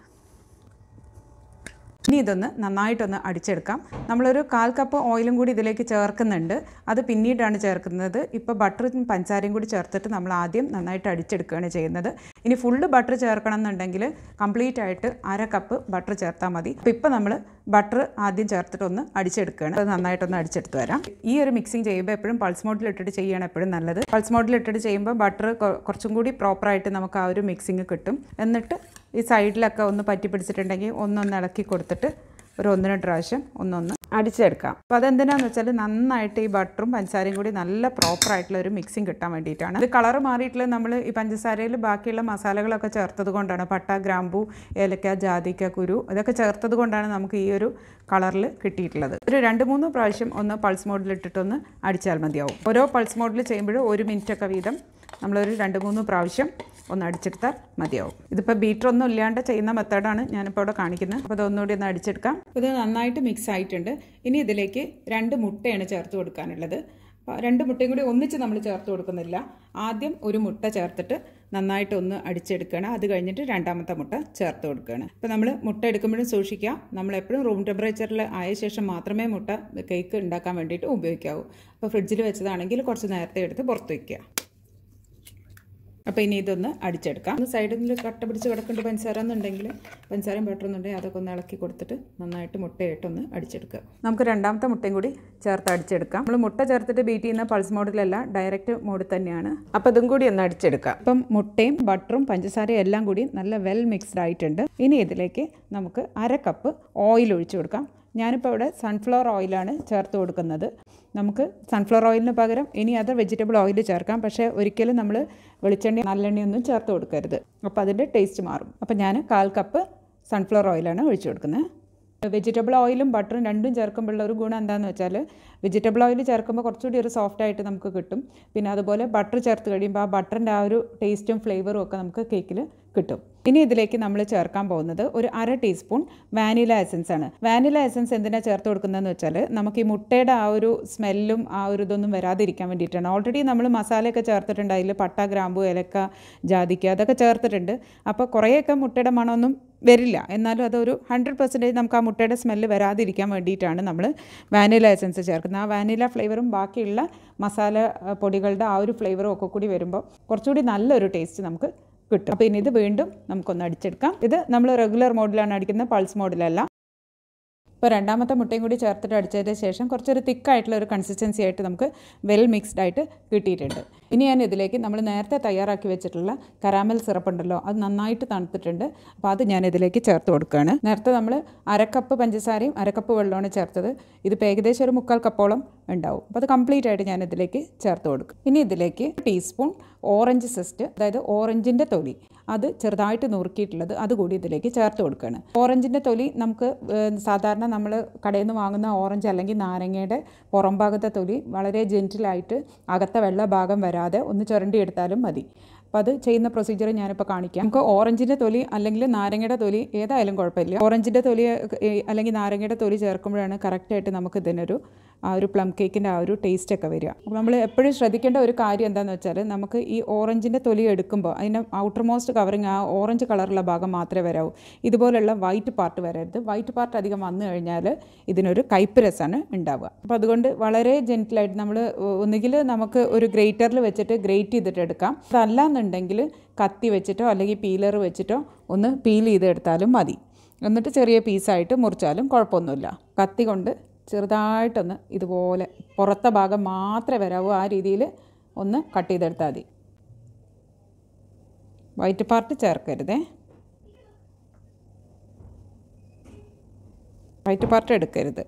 ഇനി ഇതൊന്ന് നന്നായിട്ടൊന്ന് അടിച്ചെടുക്കാം നമ്മളൊരു കാൽ കപ്പ് ഓയിലും കൂടി ഇതിലേക്ക് ചേർക്കുന്നുണ്ട് അത് പിന്നീടാണ് ചേർക്കുന്നത് ഇപ്പോൾ ബട്ടറും പഞ്ചസാരയും കൂടി ചേർത്തിട്ട് നമ്മൾ ആദ്യം നന്നായിട്ട് അടിച്ചെടുക്കുകയാണ് ചെയ്യുന്നത് ഇനി ഫുള്ള് ബട്ടർ ചേർക്കണം എന്നുണ്ടെങ്കിൽ കംപ്ലീറ്റ് ആയിട്ട് അര കപ്പ് ബട്ടർ ചേർത്താൽ മതി അപ്പോൾ ഇപ്പോൾ നമ്മൾ ബട്ടർ ആദ്യം ചേർത്തിട്ട് ഒന്ന് അടിച്ചെടുക്കുകയാണ് അത് നന്നായിട്ടൊന്ന് അടിച്ചെടുത്ത് വരാം ഈ ഒരു മിക്സിങ് ചെയ്യുമ്പോൾ എപ്പോഴും പൾസ് മോഡിൽ ഇട്ടിട്ട് ചെയ്യുകയാണ് എപ്പോഴും നല്ലത് പൾസ് മോഡിൽ ഇട്ടിട്ട് ചെയ്യുമ്പോൾ ബട്ടർ കുറച്ചും കൂടി പ്രോപ്പറായിട്ട് നമുക്ക് ആ ഒരു മിക്സിങ് കിട്ടും എന്നിട്ട് ഈ സൈഡിലൊക്കെ ഒന്ന് പറ്റി പിടിച്ചിട്ടുണ്ടെങ്കിൽ ഒന്നൊന്ന് ഇളക്കി കൊടുത്തിട്ട് ഒരു ഒന്ന് രണ്ട് പ്രാവശ്യം ഒന്നൊന്ന് അടിച്ചെടുക്കാം അപ്പോൾ അതെന്തിനാന്ന് വെച്ചാൽ നന്നായിട്ട് ഈ ബട്ടറും പഞ്ചസാരയും കൂടി നല്ല പ്രോപ്പറായിട്ടുള്ള ഒരു മിക്സിങ് കിട്ടാൻ വേണ്ടിയിട്ടാണ് ഇത് കളർ മാറിയിട്ടുള്ള നമ്മൾ ഈ പഞ്ചസാരയിൽ ബാക്കിയുള്ള മസാലകളൊക്കെ ചേർത്തത് കൊണ്ടാണ് പട്ട ഗ്രാമ്പു ഏലക്ക ജാതിക്ക കുരു ഇതൊക്കെ ചേർത്തത് കൊണ്ടാണ് നമുക്ക് ഈ ഒരു കളറിൽ കിട്ടിയിട്ടുള്ളത് ഒരു രണ്ട് മൂന്ന് പ്രാവശ്യം ഒന്ന് പൾസ് മോഡിൽ ഇട്ടിട്ടൊന്ന് അടിച്ചാൽ മതിയാവും ഓരോ പൾസ് മോഡിൽ ചെയ്യുമ്പോഴും ഒരു മിനിറ്റൊക്കെ വീതം നമ്മളൊരു രണ്ട് മൂന്ന് പ്രാവശ്യം ഒന്ന് അടിച്ചെടുത്താൽ മതിയാവും ഇതിപ്പോൾ ബീറ്റർ ഒന്നും ഇല്ലാണ്ട് ചെയ്യുന്ന മെത്തേഡാണ് ഞാനിപ്പോൾ ഇവിടെ കാണിക്കുന്നത് അപ്പോൾ അതൊന്നുകൂടി ഒന്ന് അടിച്ചെടുക്കാം ഇത് നന്നായിട്ട് മിക്സ് ആയിട്ടുണ്ട് ഇനി ഇതിലേക്ക് രണ്ട് മുട്ടയാണ് ചേർത്ത് കൊടുക്കാനുള്ളത് അപ്പോൾ രണ്ട് മുട്ടയും കൂടി ഒന്നിച്ച് നമ്മൾ ചേർത്ത് കൊടുക്കുന്നില്ല ആദ്യം ഒരു മുട്ട ചേർത്തിട്ട് നന്നായിട്ട് ഒന്ന് അടിച്ചെടുക്കുകയാണ് അത് കഴിഞ്ഞിട്ട് രണ്ടാമത്തെ മുട്ട ചേർത്ത് കൊടുക്കുകയാണ് അപ്പോൾ നമ്മൾ മുട്ട എടുക്കുമ്പോഴും സൂക്ഷിക്കുക നമ്മൾ എപ്പോഴും റൂം ടെമ്പറേച്ചറിൽ ആയ ശേഷം മാത്രമേ മുട്ട കേക്ക് ഉണ്ടാക്കാൻ വേണ്ടിയിട്ട് ഉപയോഗിക്കാവൂ അപ്പോൾ ഫ്രിഡ്ജിൽ വെച്ചതാണെങ്കിൽ കുറച്ച് നേരത്തെ എടുത്ത് പുറത്ത് വയ്ക്കുക അപ്പോൾ ഇനി ഇതൊന്ന് അടിച്ചെടുക്കാം ഒന്ന് സൈഡിൽ നിന്ന് കട്ട പിടിച്ച് കിടക്കേണ്ട പഞ്ചസാര എന്നുണ്ടെങ്കിൽ പഞ്ചസാരയും ബട്ടറുന്നുണ്ടെങ്കിൽ അതൊക്കെ ഒന്ന് ഇളക്കി കൊടുത്തിട്ട് നന്നായിട്ട് മുട്ടയിട്ടൊന്ന് അടിച്ചെടുക്കുക നമുക്ക് രണ്ടാമത്തെ മുട്ടയും കൂടി ചേർത്ത് അടിച്ചെടുക്കാം നമ്മൾ മുട്ട ചേർത്തിട്ട് ബീറ്റ് ചെയ്യുന്ന പൾസ് മോഡിലല്ല ഡയറക്റ്റ് മോഡിൽ തന്നെയാണ് അപ്പോൾ ഇതും കൂടി ഒന്ന് അടിച്ചെടുക്കാം അപ്പം മുട്ടയും ബട്ടറും പഞ്ചസാരയും എല്ലാം കൂടി നല്ല വെൽ മിക്സ്ഡ് ആയിട്ടുണ്ട് ഇനി ഇതിലേക്ക് നമുക്ക് അര കപ്പ് ഓയിൽ ഒഴിച്ചു കൊടുക്കാം ഞാനിപ്പോൾ ഇവിടെ സൺഫ്ലവർ ഓയിലാണ് ചേർത്ത് കൊടുക്കുന്നത് നമുക്ക് സൺഫ്ലവർ ഓയിലിന് പകരം ഇനി അതർ വെജിറ്റബിൾ ഓയിൽ ചേർക്കാം പക്ഷേ ഒരിക്കലും നമ്മൾ വെളിച്ചെണ്ണ നല്ലെണ്ണയൊന്നും ചേർത്ത് കൊടുക്കരുത് അപ്പോൾ അതിൻ്റെ ടേസ്റ്റ് മാറും അപ്പോൾ ഞാൻ കാൽ കപ്പ് സൺഫ്ലവർ ഓയിലാണ് ഒഴിച്ചു കൊടുക്കുന്നത് വെജിറ്റബിൾ ഓയിലും ബട്ടറും രണ്ടും ചേർക്കുമ്പോഴുള്ള ഒരു ഗുണം എന്താണെന്ന് വെച്ചാൽ വെജിറ്റബിൾ ഓയിൽ ചേർക്കുമ്പോൾ കുറച്ചുകൂടി ഒരു സോഫ്റ്റ് ആയിട്ട് നമുക്ക് കിട്ടും പിന്നെ അതുപോലെ ബട്ടർ ചേർത്ത് കഴിയുമ്പോൾ ആ ബട്ടറിൻ്റെ ആ ഒരു ടേസ്റ്റും ഫ്ലേവറും ഒക്കെ നമുക്ക് കേക്കിൽ കിട്ടും ഇനി ഇതിലേക്ക് നമ്മൾ ചേർക്കാൻ പോകുന്നത് ഒരു അര ടീസ്പൂൺ വാനില എസൻസ് ആണ് വാനില എസൻസ് എന്തിനാണ് ചേർത്ത് കൊടുക്കുന്നതെന്ന് വെച്ചാൽ നമുക്ക് ഈ മുട്ടയുടെ ആ ഒരു സ്മെല്ലും ആ ഒരു ഇതൊന്നും വരാതിരിക്കാൻ വേണ്ടിയിട്ടാണ് ഓൾറെഡി നമ്മൾ മസാലയൊക്കെ ചേർത്തിട്ടുണ്ട് അതിൽ പട്ട ഗ്രാമ്പു ഏലക്ക ജാതിക്ക അതൊക്കെ ചേർത്തിട്ടുണ്ട് അപ്പോൾ കുറേയൊക്കെ മുട്ടയുടെ മണമൊന്നും വരില്ല എന്നാലും അതൊരു ഹൺഡ്രഡ് പെർസെൻറ്റേജ് നമുക്ക് ആ മുട്ടയുടെ സ്മെല്ല് വരാതിരിക്കാൻ വേണ്ടിയിട്ടാണ് നമ്മൾ വാനില എസൻസ് ചേർക്കുന്നത് ആ വാനില ഫ്ലേവറും ബാക്കിയുള്ള മസാല ആ, പൊടികളുടെ ആ ഒരു ഫ്ലേവറും ഒക്കെ കൂടി വരുമ്പോൾ കുറച്ചുകൂടി നല്ലൊരു ടേസ്റ്റ് നമുക്ക് കിട്ടും അപ്പോൾ ഇനി ഇത് വീണ്ടും നമുക്കൊന്ന് അടിച്ചെടുക്കാം ഇത് നമ്മൾ റെഗുലർ മോഡിലാണ് അടിക്കുന്നത് പൾസ് മോഡിലല്ല ഇപ്പോൾ രണ്ടാമത്തെ മുട്ടയും കൂടി ചേർത്തിട്ട് അടിച്ചതിന് ശേഷം കുറച്ചൊരു തിക്കായിട്ടുള്ള ഒരു കൺസിസ്റ്റൻസി ആയിട്ട് നമുക്ക് വെൽ മിക്സ്ഡ് ആയിട്ട് കിട്ടിയിട്ടുണ്ട് ഇനി ഞാൻ ഇതിലേക്ക് നമ്മൾ നേരത്തെ തയ്യാറാക്കി വെച്ചിട്ടുള്ള കരാമൽ സിറപ്പ് ഉണ്ടല്ലോ അത് നന്നായിട്ട് തണുത്തിട്ടുണ്ട് അപ്പോൾ അത് ഞാൻ ഇതിലേക്ക് ചേർത്ത് കൊടുക്കുകയാണ് നേരത്തെ നമ്മൾ അരക്കപ്പ് പഞ്ചസാരയും അരക്കപ്പ് വെള്ളമാണ് ചേർത്തത് ഇതിപ്പോൾ ഏകദേശം ഒരു മുക്കാൽ കപ്പോളം ഉണ്ടാവും അപ്പോൾ അത് കംപ്ലീറ്റ് ആയിട്ട് ഞാൻ ഇതിലേക്ക് ചേർത്ത് കൊടുക്കും ഇനി ഇതിലേക്ക് ടീസ്പൂൺ ഓറഞ്ച് സെസ്റ്റ് അതായത് ഓറഞ്ചിൻ്റെ തൊലി അത് ചെറുതായിട്ട് നുറുക്കിയിട്ടുള്ളത് അതുകൂടി ഇതിലേക്ക് ചേർത്ത് കൊടുക്കുകയാണ് ഓറഞ്ചിൻ്റെ തൊലി നമുക്ക് ഏഹ്, സാധാരണ നമ്മൾ കടയിൽ നിന്ന് വാങ്ങുന്ന ഓറഞ്ച് അല്ലെങ്കിൽ നാരങ്ങയുടെ പുറം ഭാഗത്തെ തൊലി വളരെ ജെൻറ്റിലായിട്ട് അകത്തെ വെള്ള ഭാഗം വരാതെ ഒന്ന് ചുരണ്ടി എടുത്താലും മതി അപ്പോൾ അത് ചെയ്യുന്ന പ്രൊസീജിയർ ഞാനിപ്പോൾ കാണിക്കാം നമുക്ക് ഓറഞ്ചിൻ്റെ തൊലി അല്ലെങ്കിൽ നാരങ്ങയുടെ തൊലി ഏതായാലും കുഴപ്പമില്ല ഓറഞ്ചിൻ്റെ തൊലി ഏഹ്, അല്ലെങ്കിൽ നാരങ്ങയുടെ തൊലി ചേർക്കുമ്പോഴാണ് കറക്റ്റായിട്ട് നമുക്ക് ഇതിനൊരു ആ ഒരു പ്ലം കേക്കിൻ്റെ ആ ഒരു ടേസ്റ്റ് ഒക്കെ വരിക അപ്പോൾ നമ്മൾ എപ്പോഴും ശ്രദ്ധിക്കേണ്ട ഒരു കാര്യം എന്താണെന്ന് വെച്ചാൽ നമുക്ക് ഈ ഓറഞ്ചിൻ്റെ തൊലി എടുക്കുമ്പോൾ അതിൻ്റെ ഔട്ടർ മോസ്റ്റ് കവറിങ് ആ ഓറഞ്ച് കളറുള്ള ഭാഗം മാത്രമേ വരാവൂ ഇതുപോലുള്ള വൈറ്റ് പാർട്ട് വരരുത് വൈറ്റ് പാർട്ട് അധികം വന്നു കഴിഞ്ഞാൽ ഇതിനൊരു കയ്പ്പ് രസമാണ് ഉണ്ടാവുക അപ്പോൾ അതുകൊണ്ട് വളരെ ജെൻറ്റിലായിട്ട് നമ്മൾ ഒന്നുകിൽ നമുക്ക് ഒരു ഗ്രേറ്ററിൽ വെച്ചിട്ട് ഗ്രേറ്റ് ചെയ്തിട്ട് എടുക്കാം അതല്ലാന്നുണ്ടെങ്കിൽ കത്തി വെച്ചിട്ടോ അല്ലെങ്കിൽ പീലർ വെച്ചിട്ടോ ഒന്ന് പീൽ ചെയ്തെടുത്താലും മതി എന്നിട്ട് ചെറിയ പീസായിട്ട് മുറിച്ചാലും കുഴപ്പമൊന്നുമില്ല കത്തി കൊണ്ട് ചെറുതായിട്ടൊന്ന് ഇതുപോലെ പുറത്തെ ഭാഗം മാത്രമേ വരാവൂ ആ രീതിയിൽ ഒന്ന് കട്ട് ചെയ്തെടുത്താൽ മതി വൈറ്റ് പാർട്ട് ചേർക്കരുതേ വൈറ്റ് പാർട്ട് എടുക്കരുത്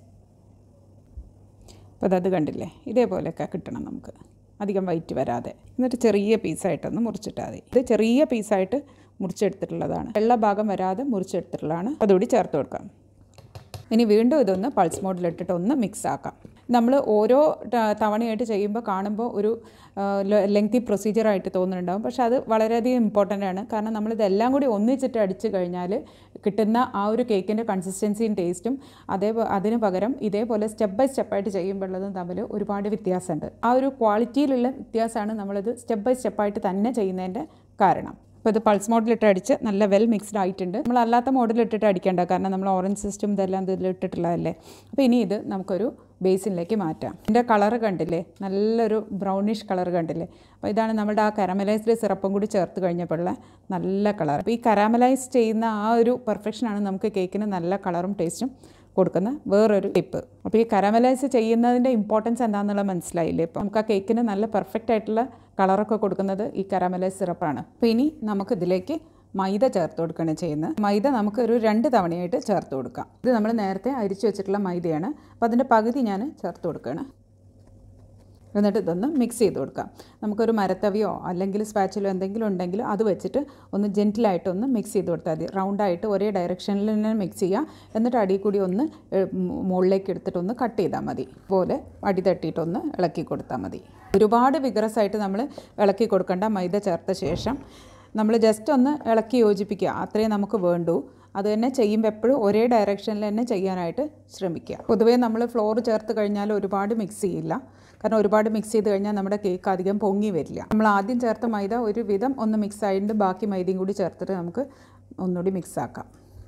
അപ്പോൾ അതത് കണ്ടില്ലേ ഇതേപോലെയൊക്കെ കിട്ടണം നമുക്ക് അധികം വൈറ്റ് വരാതെ എന്നിട്ട് ചെറിയ പീസായിട്ടൊന്ന് മുറിച്ചിട്ടാൽ മതി ഇത് ചെറിയ പീസായിട്ട് മുറിച്ചെടുത്തിട്ടുള്ളതാണ് വെള്ള ഭാഗം വരാതെ മുറിച്ചെടുത്തിട്ടുള്ളതാണ് അതുകൂടി ചേർത്ത് കൊടുക്കാം ഇനി വീണ്ടും ഇതൊന്ന് പൾസ് മോഡിലിട്ടിട്ട് ഒന്ന് മിക്സ് ആക്കാം നമ്മൾ ഓരോ ത- തവണയായിട്ട് ചെയ്യുമ്പോൾ കാണുമ്പോൾ ഒരു ലെങ്തി പ്രൊസീജിയറായിട്ട് തോന്നുന്നുണ്ടാവും പക്ഷേ അത് വളരെയധികം ഇമ്പോർട്ടൻ്റ് ആണ് കാരണം നമ്മളിതെല്ലാം കൂടി ഒന്നിച്ചിട്ട് അടിച്ചു കഴിഞ്ഞാൽ കിട്ടുന്ന ആ ഒരു കേക്കിൻ്റെ കൺസിസ്റ്റൻസിയും ടേസ്റ്റും അതേ അതിന് പകരം ഇതേപോലെ സ്റ്റെപ്പ് ബൈ സ്റ്റെപ്പായിട്ട് ചെയ്യുമ്പോഴുള്ളതും തമ്മിൽ ഒരുപാട് വ്യത്യാസമുണ്ട് ആ ഒരു ക്വാളിറ്റിയിലുള്ള വ്യത്യാസമാണ് നമ്മളിത് സ്റ്റെപ്പ് ബൈ സ്റ്റെപ്പായിട്ട് തന്നെ ചെയ്യുന്നതിൻ്റെ കാരണം അപ്പോൾ ഇത് പൾസ് മോഡിലിട്ട് അടിച്ച് നല്ല വെൽ മിക്സ്ഡ് ആയിട്ടുണ്ട് നമ്മൾ അല്ലാത്ത മോഡിലിട്ടിട്ട് അടിക്കേണ്ട കാരണം നമ്മൾ ഓറഞ്ച് സിസ്റ്റം ഇതെല്ലാം ഇതിൽ ഇട്ടിട്ടുള്ളതല്ലേ അപ്പോൾ ഇനി ഇത് നമുക്കൊരു ബേസിനിലേക്ക് മാറ്റാം ഇതിൻ്റെ കളറ് കണ്ടില്ലേ നല്ലൊരു ബ്രൗണിഷ് കളർ കണ്ടില്ലേ അപ്പോൾ ഇതാണ് നമ്മുടെ ആ കരാമലൈസ്ഡ് സിറപ്പും കൂടി ചേർത്ത് കഴിഞ്ഞപ്പോഴുള്ള നല്ല കളർ അപ്പോൾ ഈ കരാമലൈസ് ചെയ്യുന്ന ആ ഒരു പെർഫെക്ഷനാണ് നമുക്ക് കേക്കിന് നല്ല കളറും ടേസ്റ്റും കൊടുക്കുന്ന വേറൊരു ടിപ്പ് അപ്പോൾ ഈ കരാമലൈസ് ചെയ്യുന്നതിൻ്റെ ഇമ്പോർട്ടൻസ് എന്താണെന്നുള്ളത് മനസ്സിലായില്ലേ ഇപ്പോൾ നമുക്ക് ആ കേക്കിന് നല്ല പെർഫെക്റ്റ് ആയിട്ടുള്ള കളറൊക്കെ കൊടുക്കുന്നത് ഈ കരാമലൈസ് സിറപ്പാണ് അപ്പോൾ ഇനി നമുക്ക് ഇതിലേക്ക് മൈദ ചേർത്ത് കൊടുക്കുകയാണ് ചെയ്യുന്നത് മൈദ നമുക്ക് ഒരു രണ്ട് തവണയായിട്ട് ചേർത്ത് കൊടുക്കാം ഇത് നമ്മൾ നേരത്തെ അരിച്ചു വെച്ചിട്ടുള്ള മൈദയാണ് അപ്പോൾ അതിൻ്റെ പകുതി ഞാൻ ചേർത്ത് കൊടുക്കുകയാണ് എന്നിട്ട് ഇതൊന്ന് മിക്സ് ചെയ്ത് കൊടുക്കാം നമുക്കൊരു മരത്തവിയോ അല്ലെങ്കിൽ സ്പാച്ചിലോ എന്തെങ്കിലും ഉണ്ടെങ്കിൽ അത് വെച്ചിട്ട് ഒന്ന് ജെൻറ്റിലായിട്ടൊന്ന് മിക്സ് ചെയ്ത് കൊടുത്താൽ മതി റൗണ്ടായിട്ട് ഒരേ ഡയറക്ഷനിൽ തന്നെ മിക്സ് ചെയ്യുക എന്നിട്ട് അടിയിൽ കൂടി ഒന്ന് ഏ, മു- മുകളിലേക്ക് എടുത്തിട്ടൊന്ന് കട്ട് ചെയ്താൽ മതി പോലെ അടി തട്ടിയിട്ടൊന്ന് ഇളക്കി കൊടുത്താൽ മതി ഒരുപാട് വിഗ്രസ് ആയിട്ട് നമ്മൾ ഇളക്കി കൊടുക്കേണ്ട മൈദ ചേർത്ത ശേഷം നമ്മൾ ജസ്റ്റ് ഒന്ന് ഇളക്കി യോജിപ്പിക്കുക അത്രേ നമുക്ക് വേണ്ടൂ അത് തന്നെ ചെയ്യുമ്പോൾ എപ്പോഴും ഒരേ ഡയറക്ഷനിൽ തന്നെ ചെയ്യാനായിട്ട് ശ്രമിക്കുക പൊതുവേ നമ്മൾ ഫ്ലോർ ചേർത്ത് കഴിഞ്ഞാൽ ഒരുപാട് മിക്സ് ചെയ്യില്ല കാരണം ഒരുപാട് മിക്സ് ചെയ്ത് കഴിഞ്ഞാൽ നമ്മുടെ കേക്ക് അധികം പൊങ്ങി വരില്ല നമ്മൾ ആദ്യം ചേർത്ത മൈദ ഒരു വിധം ഒന്ന് മിക്സ് ആയിട്ട് ബാക്കി മൈദയും കൂടി ചേർത്തിട്ട് നമുക്ക് ഒന്നുകൂടി മിക്സ് ആക്കാം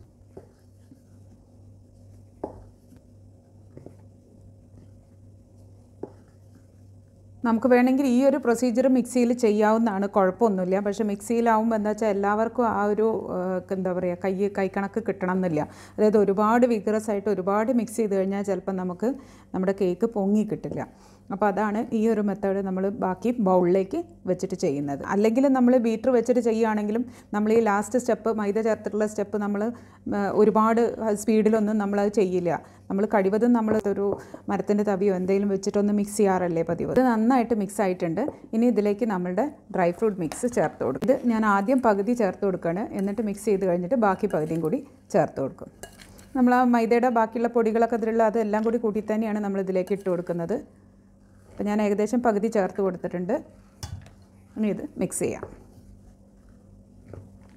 നമുക്ക് വേണമെങ്കിൽ ഈ ഒരു പ്രൊസീജിയർ മിക്സിയിൽ ചെയ്യാവുന്നതാണ് കുഴപ്പമൊന്നുമില്ല പക്ഷേ മിക്സിയിലാവുമ്പോൾ എന്താ വെച്ചാൽ എല്ലാവർക്കും ആ ഒരു ഏഹ്, എന്താ പറയുക കൈ കൈക്കണക്ക് കിട്ടണം എന്നില്ല അതായത് ഒരുപാട് വിഗ്രസ് ആയിട്ട് ഒരുപാട് മിക്സ് ചെയ്ത് കഴിഞ്ഞാൽ ചിലപ്പോൾ നമുക്ക് നമ്മുടെ കേക്ക് പൊങ്ങി കിട്ടില്ല അപ്പോൾ അതാണ് ഈ ഒരു മെത്തേഡ് നമ്മൾ ബാക്കി ബൗളിലേക്ക് വെച്ചിട്ട് ചെയ്യുന്നത് അല്ലെങ്കിൽ നമ്മൾ ബീറ്റർ വെച്ചിട്ട് ചെയ്യുകയാണെങ്കിലും നമ്മൾ ഈ ലാസ്റ്റ് സ്റ്റെപ്പ് മൈദ ചേർത്തിട്ടുള്ള സ്റ്റെപ്പ് നമ്മൾ ഒരുപാട് സ്പീഡിലൊന്നും നമ്മളത് ചെയ്യില്ല നമ്മൾ കഴിവതും നമ്മൾ ഒരു മരത്തിൻ്റെ തവിയോ എന്തെങ്കിലും വെച്ചിട്ടൊന്ന് മിക്സ് ചെയ്യാറല്ലേ പതിവ് ഇത് നന്നായിട്ട് മിക്സ് ആയിട്ടുണ്ട് ഇനി ഇതിലേക്ക് നമ്മളുടെ ഡ്രൈ ഫ്രൂട്ട് മിക്സ് ചേർത്ത് കൊടുക്കും ഇത് ഞാൻ ആദ്യം പകുതി ചേർത്ത് കൊടുക്കുകയാണ് എന്നിട്ട് മിക്സ് ചെയ്ത് കഴിഞ്ഞിട്ട് ബാക്കി പകുതിയും കൂടി ചേർത്ത് കൊടുക്കും നമ്മൾ ആ മൈദയുടെ ബാക്കിയുള്ള പൊടികളൊക്കെ ഇതിലുള്ള അതെല്ലാം കൂടി കൂട്ടി തന്നെയാണ് നമ്മൾ ഇതിലേക്ക് ഇട്ട് കൊടുക്കുന്നത് അപ്പോൾ ഞാൻ ഏകദേശം പകുതി ചേർത്ത് കൊടുത്തിട്ടുണ്ട് ഇനി ഇത് മിക്സ് ചെയ്യാം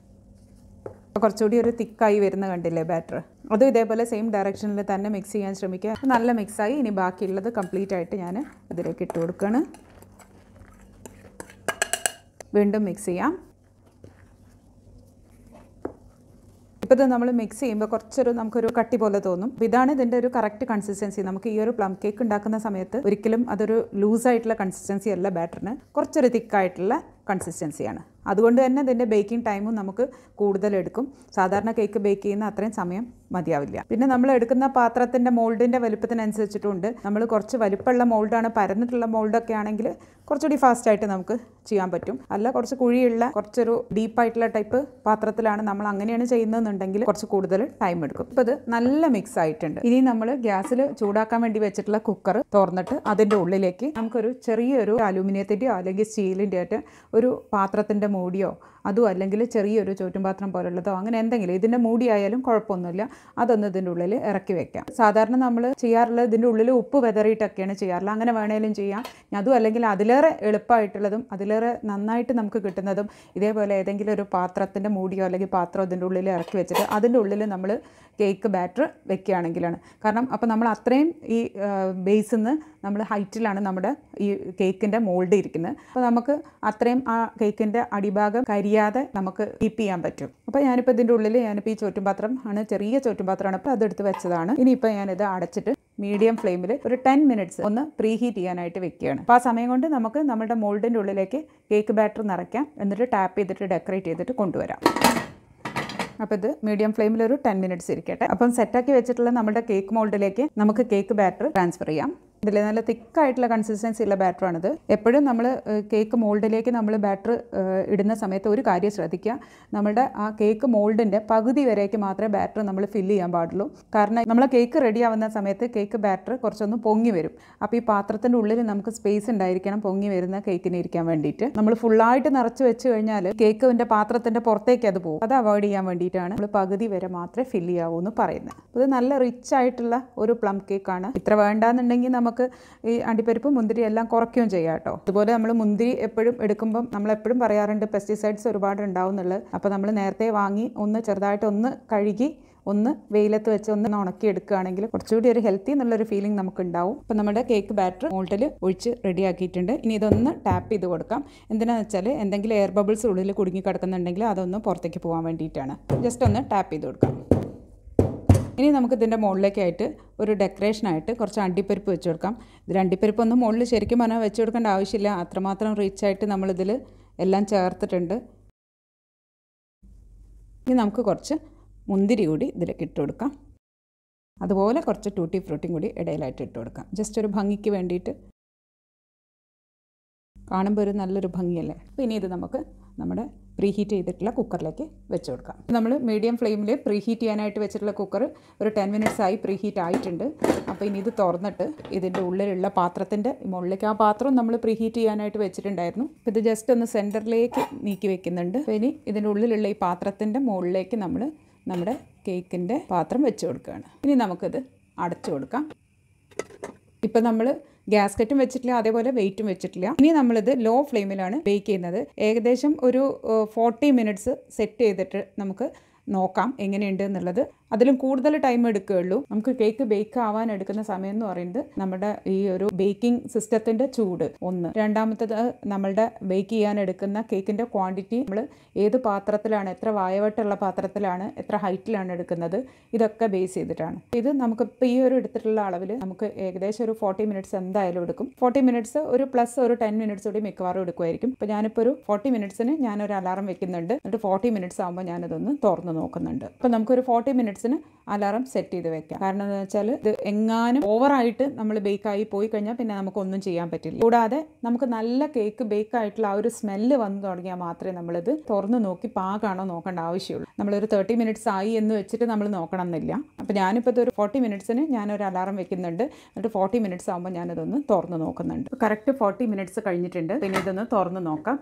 അപ്പോൾ കുറച്ചുകൂടി ഒരു തിക്കായി വരുന്ന കണ്ടില്ലേ ബാറ്റർ അതും ഇതേപോലെ സെയിം ഡയറക്ഷനിൽ തന്നെ മിക്സ് ചെയ്യാൻ ശ്രമിക്കുക അപ്പോൾ നല്ല മിക്സായി ഇനി ബാക്കിയുള്ളത് കംപ്ലീറ്റ് ആയിട്ട് ഞാൻ ഇതിലേക്ക് ഇട്ട് കൊടുക്കുകയാണ് വീണ്ടും മിക്സ് ചെയ്യാം ഇപ്പോൾ ഇത് നമ്മൾ മിക്സ് ചെയ്യുമ്പോൾ കുറച്ചൊരു നമുക്കൊരു കട്ടി പോലെ തോന്നും അപ്പോൾ ഇതാണ് ഇതിൻ്റെ ഒരു കറക്റ്റ് കൺസിസ്റ്റൻസി നമുക്ക് ഈ ഒരു പ്ലം കേക്ക് ഉണ്ടാക്കുന്ന സമയത്ത് ഒരിക്കലും അതൊരു ലൂസായിട്ടുള്ള കൺസിസ്റ്റൻസി അല്ല ബാറ്ററിന് കുറച്ചൊരു തിക്കായിട്ടുള്ള കൺസിസ്റ്റൻസിയാണ് അതുകൊണ്ട് തന്നെ ഇതിൻ്റെ ബേക്കിംഗ് ടൈമും നമുക്ക് കൂടുതലെടുക്കും സാധാരണ കേക്ക് ബേക്ക് ചെയ്യുന്ന അത്രയും സമയം മതിയാവില്ല പിന്നെ നമ്മൾ എടുക്കുന്ന പാത്രത്തിൻ്റെ മോൾഡിൻ്റെ വലുപ്പത്തിനനുസരിച്ചിട്ടുണ്ട് നമ്മൾ കുറച്ച് വലിപ്പമുള്ള മോൾഡാണ് പരന്നിട്ടുള്ള മോൾഡൊക്കെ ആണെങ്കിൽ കുറച്ചുകൂടി ഫാസ്റ്റായിട്ട് നമുക്ക് ചെയ്യാൻ പറ്റും അല്ല കുറച്ച് കുഴിയുള്ള കുറച്ചൊരു ഡീപ്പായിട്ടുള്ള ടൈപ്പ് പാത്രത്തിലാണ് നമ്മൾ അങ്ങനെയാണ് ചെയ്യുന്നതെന്നുണ്ടെങ്കിൽ കുറച്ച് കൂടുതൽ ടൈം എടുക്കും ഇപ്പോൾ ഇത് നല്ല മിക്സ് ആയിട്ടുണ്ട് ഇനി നമ്മൾ ഗ്യാസിൽ ചൂടാക്കാൻ വേണ്ടി വെച്ചിട്ടുള്ള കുക്കർ തുറന്നിട്ട് അതിൻ്റെ ഉള്ളിലേക്ക് നമുക്കൊരു ചെറിയൊരു അലൂമിനിയത്തിൻ്റെയോ അല്ലെങ്കിൽ സ്റ്റീലിൻ്റെ ആയിട്ട് ഒരു പാത്രത്തിൻ്റെ മൂടിയോ അതും അല്ലെങ്കിൽ ചെറിയൊരു ചോറ്റുംപാത്രം പോലുള്ളതോ അങ്ങനെ എന്തെങ്കിലും ഇതിൻ്റെ മൂടിയായാലും കുഴപ്പമൊന്നുമില്ല അതൊന്ന് ഇതിൻ്റെ ഉള്ളിൽ ഇറക്കി വെക്കാം സാധാരണ നമ്മൾ ചെയ്യാറുള്ളത് ഇതിൻ്റെ ഉള്ളിൽ ഉപ്പ് വെതറിയിട്ടൊക്കെയാണ് ചെയ്യാറുള്ളത് അങ്ങനെ വേണേലും ചെയ്യാം അതും അല്ലെങ്കിൽ അതിലേറെ എളുപ്പമായിട്ടുള്ളതും അതിലേറെ നന്നായിട്ട് നമുക്ക് കിട്ടുന്നതും ഇതേപോലെ ഏതെങ്കിലും ഒരു പാത്രത്തിൻ്റെ മൂടിയോ അല്ലെങ്കിൽ പാത്രം ഇതിൻ്റെ ഉള്ളിൽ ഇറക്കി വെച്ചിട്ട് അതിൻ്റെ ഉള്ളിൽ നമ്മൾ കേക്ക് ബാറ്റർ വെക്കുകയാണെങ്കിലാണ് കാരണം അപ്പോൾ നമ്മൾ അത്രയും ഈ ബേസിൽ നിന്ന് നമ്മൾ ഹൈറ്റിലാണ് നമ്മുടെ ഈ കേക്കിൻ്റെ മോൾഡ് ഇരിക്കുന്നത് അപ്പോൾ നമുക്ക് അത്രയും ആ കേക്കിൻ്റെ അടിഭാഗം കരിയാതെ നമുക്ക് കീപ്പ് ചെയ്യാൻ പറ്റും അപ്പോൾ ഞാനിപ്പോൾ ഇതിൻ്റെ ഉള്ളിൽ ഞാനിപ്പോൾ ഈ ചോറ്റുപാത്രം ആണ് ചെറിയ ചോറ്റുപാത്രമാണ് അപ്പോൾ അതെടുത്ത് വെച്ചതാണ് ഇനിയിപ്പോൾ ഞാനിത് അടച്ചിട്ട് മീഡിയം ഫ്ലെയിമിൽ ഒരു ടെൻ മിനിറ്റ്സ് ഒന്ന് പ്രീ ഹീറ്റ് ചെയ്യാനായിട്ട് വെക്കുകയാണ് അപ്പോൾ ആ സമയം കൊണ്ട് നമുക്ക് നമ്മുടെ മോൾഡിൻ്റെ ഉള്ളിലേക്ക് കേക്ക് ബാറ്റർ നിറയ്ക്കാം എന്നിട്ട് ടാപ്പ് ചെയ്തിട്ട് ഡെക്കറേറ്റ് ചെയ്തിട്ട് കൊണ്ടുവരാം അപ്പോൾ ഇത് മീഡിയം ഫ്ലെയിമിൽ ഒരു ടെൻ മിനിറ്റ്സ് ഇരിക്കട്ടെ അപ്പം സെറ്റാക്കി വെച്ചിട്ടുള്ള നമ്മുടെ കേക്ക് മോൾഡിലേക്ക് നമുക്ക് കേക്ക് ബാറ്റർ ട്രാൻസ്ഫർ ചെയ്യാം ഇതിൽ നല്ല തിക്കായിട്ടുള്ള കൺസിസ്റ്റൻസി ഉള്ള ബാറ്ററാണിത് എപ്പോഴും നമ്മൾ കേക്ക് മോൾഡിലേക്ക് നമ്മൾ ബാറ്റർ ഇടുന്ന സമയത്ത് ഒരു കാര്യം ശ്രദ്ധിക്കുക നമ്മുടെ ആ കേക്ക് മോൾഡിൻ്റെ പകുതി വരേക്ക് മാത്രമേ ബാറ്റർ നമ്മൾ ഫില്ല് ചെയ്യാൻ പാടുള്ളൂ കാരണം നമ്മൾ കേക്ക് റെഡി ആവുന്ന സമയത്ത് കേക്ക് ബാറ്റർ കുറച്ചൊന്ന് പൊങ്ങി വരും അപ്പോൾ ഈ പാത്രത്തിൻ്റെ ഉള്ളിൽ നമുക്ക് സ്പേസ് ഉണ്ടായിരിക്കണം പൊങ്ങി വരുന്ന കേക്കിന് ഇരിക്കാൻ വേണ്ടിയിട്ട് നമ്മൾ ഫുള്ളായിട്ട് നിറച്ച് വെച്ച് കഴിഞ്ഞാൽ കേക്കിൻ്റെ പാത്രത്തിൻ്റെ പുറത്തേക്ക് അത് പോകും അത് അവോയ്ഡ് ചെയ്യാൻ വേണ്ടിയിട്ടാണ് നമ്മൾ പകുതി വരെ മാത്രമേ ഫില്ല് ചെയ്യാവൂ എന്ന് പറയുന്നത് ഇത് നല്ല റിച്ച് ആയിട്ടുള്ള ഒരു പ്ലം കേക്കാണ് ഇത്ര വേണ്ടാന്നുണ്ടെങ്കിൽ നമുക്ക് ഈ അണ്ടിപ്പരിപ്പ് മുന്തിരി എല്ലാം കുറയ്ക്കുകയും ചെയ്യാം കേട്ടോ അതുപോലെ നമ്മൾ മുന്തിരി എപ്പോഴും എടുക്കുമ്പം നമ്മൾ എപ്പോഴും പറയാറുണ്ട് പെസ്റ്റിസൈഡ്സ് ഒരുപാട് ഉണ്ടാവും എന്നുള്ളത് അപ്പോൾ നമ്മൾ നേരത്തെ വാങ്ങി ഒന്ന് ചെറുതായിട്ട് ഒന്ന് കഴുകി ഒന്ന് വെയിലത്ത് വെച്ച് ഒന്ന് ഉണക്കി എടുക്കുകയാണെങ്കിൽ കുറച്ചുകൂടി ഒരു ഹെൽത്തി എന്നുള്ളൊരു ഫീലിംഗ് നമുക്ക് ഉണ്ടാവും അപ്പോൾ നമ്മുടെ കേക്ക് ബാറ്റർ മോൾട്ടിൽ ഒഴിച്ച് റെഡി ആക്കിയിട്ടുണ്ട് ഇനി ഇതൊന്ന് ടാപ്പ് ചെയ്ത് കൊടുക്കാം എന്തിനാന്ന് വെച്ചാൽ എന്തെങ്കിലും എയർ ബബിൾസ് ഉള്ളിൽ കുടുങ്ങി കിടക്കുന്നുണ്ടെങ്കിൽ അതൊന്ന് പുറത്തേക്ക് പോകാൻ വേണ്ടിയിട്ടാണ് ജസ്റ്റ് ഒന്ന് ടാപ്പ് ചെയ്ത് കൊടുക്കാം ഇനി നമുക്ക് ഇതിൻ്റെ മുകളിലേക്കായിട്ട് ഒരു ഡെക്കറേഷനായിട്ട് കുറച്ച് അണ്ടിപ്പരിപ്പ് വെച്ച് കൊടുക്കാം ഇതിൽ അണ്ടിപ്പരിപ്പ് ഒന്നും മുകളിൽ ശരിക്കും പറഞ്ഞാൽ വെച്ച് കൊടുക്കേണ്ട ആവശ്യമില്ല അത്രമാത്രം റിച്ചായിട്ട് നമ്മളിതിൽ എല്ലാം ചേർത്തിട്ടുണ്ട് ഇനി നമുക്ക് കുറച്ച് മുന്തിരി കൂടി ഇതിലേക്ക് ഇട്ട് കൊടുക്കാം അതുപോലെ കുറച്ച് ടൂട്ടി ഫ്രൂട്ടിയും കൂടി ഇടയിലായിട്ട് ഇട്ട് കൊടുക്കാം ജസ്റ്റ് ഒരു ഭംഗിക്ക് വേണ്ടിയിട്ട് കാണുമ്പോൾ ഒരു നല്ലൊരു ഭംഗിയല്ലേ അപ്പോൾ ഇനി ഇത് നമുക്ക് നമ്മുടെ പ്രീ ഹീറ്റ് ചെയ്തിട്ടുള്ള കുക്കറിലേക്ക് വെച്ച് കൊടുക്കാം നമ്മൾ മീഡിയം ഫ്ലെയിമിൽ പ്രീ ഹീറ്റ് ചെയ്യാനായിട്ട് വെച്ചിട്ടുള്ള കുക്കർ ഒരു ടെൻ മിനിറ്റ്സ് ആയി പ്രീ ഹീറ്റ് ആയിട്ടുണ്ട് അപ്പോൾ ഇനി ഇത് തുറന്നിട്ട് ഇതിൻ്റെ ഉള്ളിലുള്ള പാത്രത്തിൻ്റെ മുകളിലേക്ക് ആ പാത്രം നമ്മൾ പ്രീ ഹീറ്റ് ചെയ്യാനായിട്ട് വെച്ചിട്ടുണ്ടായിരുന്നു അപ്പോൾ ഇത് ജസ്റ്റ് ഒന്ന് സെൻറ്ററിലേക്ക് നീക്കി വെക്കുന്നുണ്ട് അപ്പോൾ ഇനി ഇതിൻ്റെ ഉള്ളിലുള്ള ഈ പാത്രത്തിൻ്റെ മുകളിലേക്ക് നമ്മൾ നമ്മുടെ കേക്കിൻ്റെ പാത്രം വെച്ച് കൊടുക്കുകയാണ് ഇനി നമുക്കിത് അടച്ചു കൊടുക്കാം ഇപ്പം നമ്മൾ ഗ്യാസ്കറ്റും വെച്ചിട്ടില്ല അതേപോലെ വെയിറ്റും വെച്ചിട്ടില്ല ഇനി നമ്മളിത് ലോ ഫ്ലെയിമിലാണ് ബേക്ക് ചെയ്യുന്നത് ഏകദേശം ഒരു ഫോർട്ടി മിനിറ്റ്സ് സെറ്റ് ചെയ്തിട്ട് നമുക്ക് നോക്കാം എങ്ങനെയുണ്ട് എന്നുള്ളത് അതിലും കൂടുതൽ ടൈം എടുക്കുകയുള്ളൂ നമുക്ക് കേക്ക് ബേക്ക് ആവാൻ എടുക്കുന്ന സമയം എന്ന് പറയുന്നത് നമ്മുടെ ഈ ഒരു ബേക്കിംഗ് സിസ്റ്റത്തിൻ്റെ ചൂട് ഒന്ന് രണ്ടാമത്തത് നമ്മളുടെ ബേക്ക് ചെയ്യാൻ എടുക്കുന്ന കേക്കിൻ്റെ ക്വാണ്ടിറ്റി നമ്മൾ ഏത് പാത്രത്തിലാണ് എത്ര വായവട്ടുള്ള പാത്രത്തിലാണ് എത്ര ഹൈറ്റിലാണ് എടുക്കുന്നത് ഇതൊക്കെ ബേസ് ചെയ്തിട്ടാണ് ഇത് നമുക്കിപ്പോൾ ഈ ഒരു എടുത്തിട്ടുള്ള അളവിൽ നമുക്ക് ഏകദേശം ഒരു ഫോർട്ടി മിനിറ്റ്സ് എന്തായാലും എടുക്കും ഫോർട്ടി മിനിറ്റ്സ് ഒരു പ്ലസ് ഒരു ടെൻ മിനിറ്റ്സ് കൂടി മിക്കവാറും എടുക്കുമായിരിക്കും ഇപ്പോൾ ഞാനിപ്പോൾ ഒരു ഫോർട്ടി മിനിറ്റ്സിന് ഞാനൊരു അലാറം വെക്കുന്നുണ്ട് എന്നിട്ട് ഫോർട്ടി മിനിറ്റ്സ് ആകുമ്പോൾ ഞാനതൊന്ന് തുറന്ന് നോക്കുന്നുണ്ട് അപ്പോൾ നമുക്കൊരു ഫോർട്ടി മിനിറ്റ്സിന് അലാറം സെറ്റ് ചെയ്ത് വെക്കാം കാരണം എന്താ വെച്ചാൽ ഇത് എങ്ങാനും ഓവറായിട്ട് നമ്മൾ ബേക്കായി പോയി കഴിഞ്ഞാൽ പിന്നെ നമുക്കൊന്നും ചെയ്യാൻ പറ്റില്ല കൂടാതെ നമുക്ക് നല്ല കേക്ക് ബേക്ക് ആയിട്ടുള്ള ആ ഒരു സ്മെല്ല് വന്നു തുടങ്ങിയാൽ മാത്രമേ നമ്മളിത് തുറന്ന് നോക്കി പാകാണോ നോക്കേണ്ട ആവശ്യമുള്ളൂ നമ്മളൊരു തേർട്ടി മിനിറ്റ്സ് ആയി എന്ന് വെച്ചിട്ട് നമ്മൾ നോക്കണം എന്നില്ല അപ്പോൾ ഞാനിപ്പോൾ ഇതൊരു ഫോർട്ടി മിനിറ്റ്സിന് ഞാനൊരു അലാറം വെക്കുന്നുണ്ട് എന്നിട്ട് ഫോർട്ടി മിനിറ്റ്സ് ആകുമ്പോൾ ഞാനിതൊന്ന് തുറന്ന് നോക്കുന്നുണ്ട് കറക്റ്റ് ഫോർട്ടി മിനിറ്റ്സ് കഴിഞ്ഞിട്ടുണ്ട് പിന്നെ ഇതൊന്ന് തുറന്ന് നോക്കാം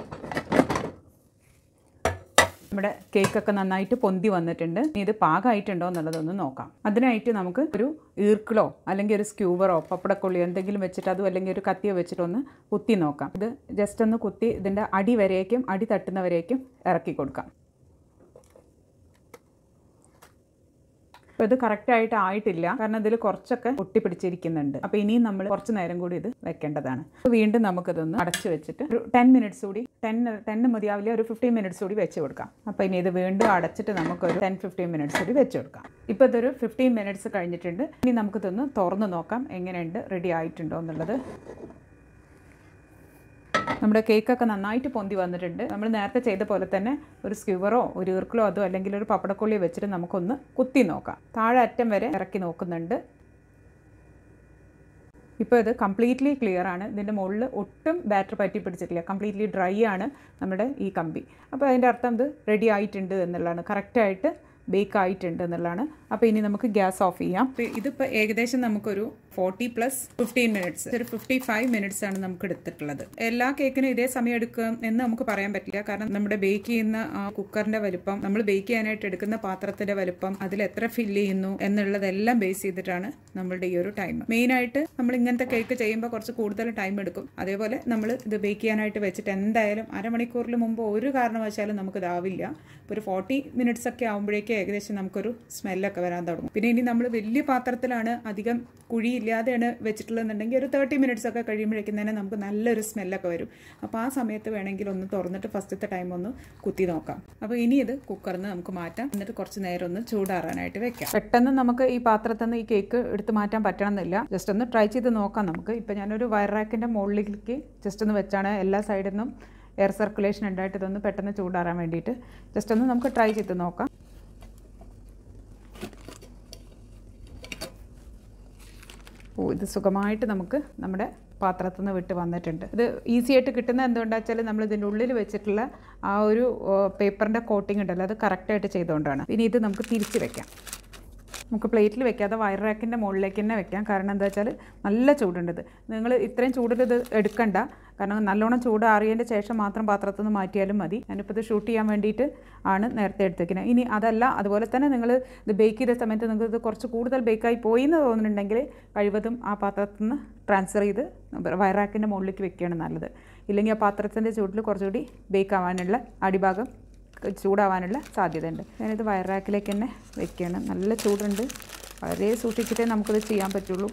നമ്മുടെ കേക്കൊക്കെ നന്നായിട്ട് പൊന്തി വന്നിട്ടുണ്ട് ഇനി ഇത് പാകമായിട്ടുണ്ടോ എന്നുള്ളതൊന്ന് നോക്കാം അതിനായിട്ട് നമുക്ക് ഒരു ഈർക്കിളോ അല്ലെങ്കിൽ ഒരു സ്ക്യൂബറോ പപ്പടക്കൊള്ളിയോ എന്തെങ്കിലും വെച്ചിട്ട് അതും അല്ലെങ്കിൽ ഒരു കത്തിയോ വെച്ചിട്ടൊന്ന് കുത്തി നോക്കാം ഇത് ജസ്റ്റ് ഒന്ന് കുത്തി ഇതിൻ്റെ അടി വരേക്കും അടി തട്ടുന്ന വരേക്കും ഇറക്കി കൊടുക്കാം അപ്പോൾ ഇത് കറക്റ്റായിട്ട് ആയിട്ടില്ല കാരണം ഇതിൽ കുറച്ചൊക്കെ ഒട്ടിപ്പിടിച്ചിരിക്കുന്നുണ്ട് അപ്പോൾ ഇനിയും നമ്മൾ കുറച്ച് നേരം കൂടി ഇത് വെക്കേണ്ടതാണ് അപ്പോൾ വീണ്ടും നമുക്കിതൊന്ന് അടച്ച് വെച്ചിട്ട് ഒരു ടെൻ മിനിറ്റ്സ് കൂടി ടെൻ ടെൻ മതിയാവില്ല ഒരു ഫിഫ്റ്റീൻ മിനിറ്റ്സ് കൂടി വെച്ച് കൊടുക്കാം അപ്പോൾ ഇനി ഇത് വീണ്ടും അടച്ചിട്ട് നമുക്കൊരു ടെൻ ഫിഫ്റ്റീൻ മിനിറ്റ്സ് കൂടി വെച്ച് കൊടുക്കാം ഇപ്പോൾ ഇതൊരു ഫിഫ്റ്റീൻ മിനിറ്റ്സ് കഴിഞ്ഞിട്ടുണ്ട് ഇനി നമുക്കിതൊന്ന് തുറന്ന് നോക്കാം എങ്ങനെയുണ്ട് റെഡി ആയിട്ടുണ്ടോ എന്നുള്ളത് നമ്മുടെ കേക്കൊക്കെ നന്നായിട്ട് പൊന്തി വന്നിട്ടുണ്ട് നമ്മൾ നേരത്തെ ചെയ്ത പോലെ തന്നെ ഒരു സ്ക്യൂവറോ ഒരു ഈർക്കിളോ അതോ അല്ലെങ്കിൽ ഒരു പപ്പടക്കൊള്ളിയോ വെച്ചിട്ട് നമുക്കൊന്ന് കുത്തി നോക്കാം താഴെ അറ്റം വരെ ഇറക്കി നോക്കുന്നുണ്ട് ഇപ്പോൾ ഇത് കംപ്ലീറ്റ്ലി ക്ലിയർ ആണ് ഇതിൻ്റെ മുകളിൽ ഒട്ടും ബാറ്റർ പറ്റി പിടിച്ചിട്ടില്ല കംപ്ലീറ്റ്ലി ഡ്രൈ ആണ് നമ്മുടെ ഈ കമ്പി അപ്പോൾ അതിൻ്റെ അർത്ഥം ഇത് റെഡി ആയിട്ടുണ്ട് എന്നുള്ളതാണ് കറക്റ്റായിട്ട് ബേക്ക് ആയിട്ടുണ്ട് എന്നുള്ളതാണ് അപ്പോൾ ഇനി നമുക്ക് ഗ്യാസ് ഓഫ് ചെയ്യാം ഇതിപ്പോൾ ഏകദേശം നമുക്കൊരു ഫോർട്ടി പ്ലസ് ഫിഫ്റ്റീൻ മിനിറ്റ്സ് ഒരു ഫിഫ്റ്റി ഫൈവ് മിനിറ്റ്സ് ആണ് നമുക്ക് എടുത്തിട്ടുള്ളത് എല്ലാ കേക്കിനും ഇതേ സമയം എടുക്കും എന്ന് നമുക്ക് പറയാൻ പറ്റില്ല കാരണം നമ്മുടെ ബേക്ക് ചെയ്യുന്ന ആ കുക്കറിന്റെ വലുപ്പം നമ്മൾ ബേക്ക് ചെയ്യാനായിട്ട് എടുക്കുന്ന പാത്രത്തിന്റെ വലുപ്പം അതിൽ എത്ര ഫില്ല് ചെയ്യുന്നു എന്നുള്ളതെല്ലാം ബേസ് ചെയ്തിട്ടാണ് നമ്മളുടെ ഈ ഒരു ടൈം മെയിനായിട്ട് നമ്മൾ ഇങ്ങനത്തെ കേക്ക് ചെയ്യുമ്പോൾ കുറച്ച് കൂടുതൽ ടൈം എടുക്കും അതേപോലെ നമ്മൾ ഇത് ബേക്ക് ചെയ്യാനായിട്ട് വെച്ചിട്ട് എന്തായാലും അരമണിക്കൂറിൽ മുമ്പ് ഒരു കാരണവശാലും നമുക്ക് ഇതാവില്ല ഒരു ഫോർട്ടി മിനിറ്റ്സ് ഒക്കെ ആകുമ്പോഴേക്കും ഏകദേശം നമുക്കൊരു സ്മെല്ലൊക്കെ വരാൻ തുടങ്ങും പിന്നെ ഇനി നമ്മൾ വലിയ പാത്രത്തിലാണ് അധികം കുഴിയില്ലാതെയാണ് വെച്ചിട്ടുള്ളതെന്നുണ്ടെങ്കിൽ ഒരു തേർട്ടി മിനിറ്റ്സ് ഒക്കെ കഴിയുമ്പോഴേക്കും തന്നെ നമുക്ക് നല്ലൊരു സ്മെല്ലൊക്കെ വരും അപ്പോൾ ആ സമയത്ത് വേണമെങ്കിൽ ഒന്ന് തുറന്നിട്ട് ഫസ്റ്റത്തെ ടൈം ഒന്ന് കുത്തി നോക്കാം അപ്പോൾ ഇനി ഇത് കുക്കറിൽ നിന്ന് നമുക്ക് മാറ്റാം എന്നിട്ട് കുറച്ച് നേരം ഒന്ന് ചൂടാറാനായിട്ട് വെക്കാം പെട്ടെന്ന് നമുക്ക് ഈ പാത്രത്തിൽ നിന്ന് ഈ കേക്ക് എടുത്ത് മാറ്റാൻ പറ്റണമെന്നില്ല ജസ്റ്റ് ഒന്ന് ട്രൈ ചെയ്ത് നോക്കാം നമുക്ക് ഇപ്പോൾ ഞാനൊരു വയർ റാക്കിൻ്റെ മുകളിലേക്ക് ജസ്റ്റ് ഒന്ന് വെച്ചാണ് എല്ലാ സൈഡിൽ നിന്നും എയർ സർക്കുലേഷൻ ഉണ്ടായിട്ട് ഇതൊന്ന് പെട്ടെന്ന് ചൂടാറാൻ വേണ്ടിയിട്ട് ജസ്റ്റ് ഒന്ന് നമുക്ക് ട്രൈ ചെയ്ത് നോക്കാം ഓ ഇത് സുഖമായിട്ട് നമുക്ക് നമ്മുടെ പാത്രത്തിൽ നിന്ന് വിട്ട് വന്നിട്ടുണ്ട് ഇത് ഈസി ആയിട്ട് കിട്ടുന്ന എന്തുകൊണ്ടാ വെച്ചാൽ നമ്മൾ ഇതിൻ്റെ ഉള്ളിൽ വെച്ചിട്ടുള്ള ആ ഒരു പേപ്പറിൻ്റെ കോട്ടിംഗ് ഉണ്ടല്ലോ അത് കറക്റ്റായിട്ട് ചെയ്തുകൊണ്ടാണ് ഇനി ഇത് നമുക്ക് തിരിച്ച് വെക്കാം നമുക്ക് പ്ലേറ്റിൽ വെക്കാതെ വയർ റാക്കിൻ്റെ മുകളിലേക്ക് തന്നെ വെക്കാം കാരണം എന്താ വെച്ചാൽ നല്ല ചൂടുണ്ട് ഇത് നിങ്ങൾ ഇത്രയും ചൂടിൽ ഇത് എടുക്കണ്ട കാരണം നല്ലോണം ചൂട് ആറിയതിൻ്റെ ശേഷം മാത്രം പാത്രത്തിൽ നിന്ന് മാറ്റിയാലും മതി ഞാനിപ്പോൾ ഇത് ഷൂട്ട് ചെയ്യാൻ വേണ്ടിയിട്ട് ആണ് നേരത്തെ എടുത്തേക്കുന്നത് ഇനി അതല്ല അതുപോലെ തന്നെ നിങ്ങൾ ഇത് ബേക്ക് ചെയ്ത സമയത്ത് നിങ്ങൾക്ക് ഇത് കുറച്ച് കൂടുതൽ ബേക്കായി പോയി എന്ന് തോന്നുന്നുണ്ടെങ്കിൽ കഴിവതും ആ പാത്രത്തിൽ നിന്ന് ട്രാൻസ്ഫർ ചെയ്ത് വയർ റാക്കിൻ്റെ മുകളിലേക്ക് വെക്കുകയാണ് നല്ലത് ഇല്ലെങ്കിൽ ആ പാത്രത്തിൻ്റെ ചൂടിൽ കുറച്ചുകൂടി ബേക്ക് ആവാനുള്ള അടിഭാഗം ചൂടാവാനുള്ള സാധ്യതയുണ്ട് ഞാനിത് വയർ റാക്കിലേക്ക് തന്നെ വെക്കുകയാണ് നല്ല ചൂടുണ്ട് വളരെ സൂക്ഷിച്ചിട്ടേ നമുക്കിത് ചെയ്യാൻ പറ്റുള്ളൂ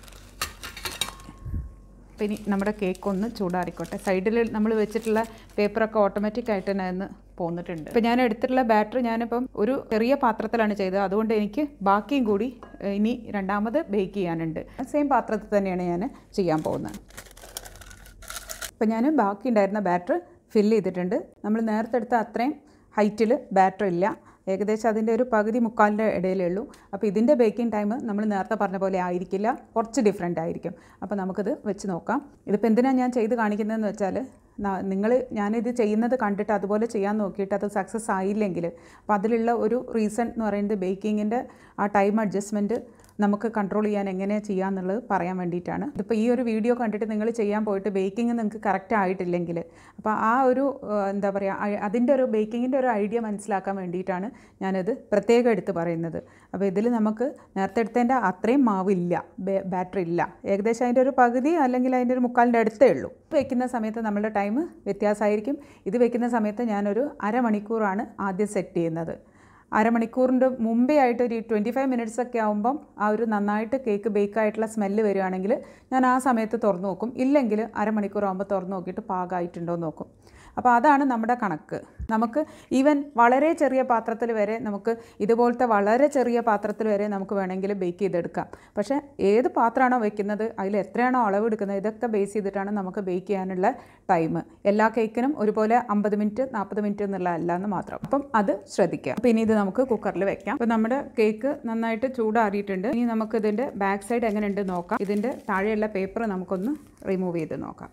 അപ്പോൾ ഇനി നമ്മുടെ കേക്ക് ഒന്ന് ചൂടാറിക്കോട്ടെ സൈഡിൽ നമ്മൾ വെച്ചിട്ടുള്ള പേപ്പറൊക്കെ ഓട്ടോമാറ്റിക് ആയിട്ട് തന്നെ ഒന്ന് പോന്നിട്ടുണ്ട് ഇപ്പോൾ ഞാൻ എടുത്തിട്ടുള്ള ബാറ്ററി ഞാനിപ്പം ഒരു ചെറിയ പാത്രത്തിലാണ് ചെയ്തത് അതുകൊണ്ട് എനിക്ക് ബാക്കിയും കൂടി ഏഹ്, ഇനി രണ്ടാമത് ബേക്ക് ചെയ്യാനുണ്ട് സെയിം പാത്രത്തിൽ തന്നെയാണ് ഞാൻ ചെയ്യാൻ പോകുന്നത് ഇപ്പം ഞാൻ ബാക്കി ഉണ്ടായിരുന്ന ബാറ്റർ ഫില്ല് ചെയ്തിട്ടുണ്ട് നമ്മൾ നേരത്തെ എടുത്ത അത്രയും ഹൈറ്റിൽ ബാറ്റർ ഇല്ല ഏകദേശം അതിൻ്റെ ഒരു പകുതി മുക്കാലിൻ്റെ ഇടയിലേ ഉള്ളൂ അപ്പോൾ ഇതിൻ്റെ ബേക്കിംഗ് ടൈം നമ്മൾ നേരത്തെ പറഞ്ഞ പോലെ ആയിരിക്കില്ല കുറച്ച് ഡിഫറെൻ്റ് ആയിരിക്കും അപ്പോൾ നമുക്കിത് വെച്ച് നോക്കാം ഇതിപ്പോൾ എന്തിനാണ് ഞാൻ ചെയ്ത് കാണിക്കുന്നതെന്ന് വെച്ചാൽ നിങ്ങൾ ഞാനിത് ചെയ്യുന്നത് കണ്ടിട്ട് അതുപോലെ ചെയ്യാൻ നോക്കിയിട്ട് അത് സക്സസ് ആയില്ലെങ്കിൽ അപ്പോൾ അതിലുള്ള ഒരു റീസൺ എന്ന് പറയുന്നത് ബേക്കിങ്ങിൻ്റെ ആ ടൈം അഡ്ജസ്റ്റ്മെൻറ്റ് നമുക്ക് കൺട്രോൾ ചെയ്യാൻ എങ്ങനെയാണ് ചെയ്യാന്നുള്ളത് പറയാൻ വേണ്ടിയിട്ടാണ് ഇതിപ്പോൾ ഈ ഒരു വീഡിയോ കണ്ടിട്ട് നിങ്ങൾ ചെയ്യാൻ പോയിട്ട് ബേക്കിംഗ് നിങ്ങൾക്ക് കറക്റ്റ് ആയിട്ടില്ലെങ്കിൽ അപ്പോൾ ആ ഒരു ആ, എന്താ പറയുക അതിൻ്റെ ഒരു ബേക്കിങ്ങിൻ്റെ ഒരു ഐഡിയ മനസ്സിലാക്കാൻ വേണ്ടിയിട്ടാണ് ഞാനത് പ്രത്യേകം എടുത്ത് പറയുന്നത് അപ്പോൾ ഇതിൽ നമുക്ക് നേരത്തെ എടുത്തതിൻ്റെ അത്രയും മാവില്ല ബാറ്ററി ഇല്ല ഏകദേശം അതിൻ്റെ ഒരു പകുതി അല്ലെങ്കിൽ അതിൻ്റെ ഒരു മുക്കാലിൻ്റെ അടുത്തേ ഉള്ളൂ വെക്കുന്ന സമയത്ത് നമ്മളുടെ ടൈം വ്യത്യാസമായിരിക്കും ഇത് വെക്കുന്ന സമയത്ത് ഞാനൊരു അരമണിക്കൂറാണ് ആദ്യം സെറ്റ് ചെയ്യുന്നത് അരമണിക്കൂറിൻ്റെ മുമ്പേ ആയിട്ട് ഒരു ട്വൻറ്റി ഫൈവ് മിനിറ്റ്സ് ഒക്കെ ആകുമ്പം ആ ഒരു നന്നായിട്ട് കേക്ക് ബേക്ക് ആയിട്ടുള്ള സ്മെല്ല് വരികയാണെങ്കിൽ ഞാൻ ആ സമയത്ത് തുറന്നു നോക്കും ഇല്ലെങ്കിൽ അരമണിക്കൂർ ആകുമ്പോൾ തുറന്നു നോക്കിയിട്ട് പാകമായിട്ടുണ്ടോ എന്ന് നോക്കും അപ്പോൾ അതാണ് നമ്മുടെ കണക്ക് നമുക്ക് ഈവൻ വളരെ ചെറിയ പാത്രത്തിൽ വരെ നമുക്ക് ഇതുപോലത്തെ വളരെ ചെറിയ പാത്രത്തിൽ വരെ നമുക്ക് വേണമെങ്കിൽ ബേക്ക് ചെയ്തെടുക്കാം പക്ഷേ ഏത് പാത്രമാണോ വെക്കുന്നത് അതിൽ എത്രയാണോ അളവ് എടുക്കുന്നത് ഇതൊക്കെ ബേസ് ചെയ്തിട്ടാണ് നമുക്ക് ബേക്ക് ചെയ്യാനുള്ള ടൈം എല്ലാ കേക്കിനും ഒരുപോലെ അമ്പത് മിനിറ്റ് നാൽപ്പത് മിനിറ്റ് എന്നുള്ള അല്ല എന്ന് മാത്രം അപ്പം അത് ശ്രദ്ധിക്കുക അപ്പോൾ ഇനി ഇത് നമുക്ക് കുക്കറിൽ വെക്കാം അപ്പോൾ നമ്മുടെ കേക്ക് നന്നായിട്ട് ചൂടാറിയിട്ടുണ്ട് ഇനി നമുക്ക് ഇതിൻ്റെ ബാക്ക് സൈഡ് എങ്ങനെയുണ്ട് നോക്കാം ഇതിൻ്റെ താഴെയുള്ള പേപ്പർ നമുക്കൊന്ന് റിമൂവ് ചെയ്ത് നോക്കാം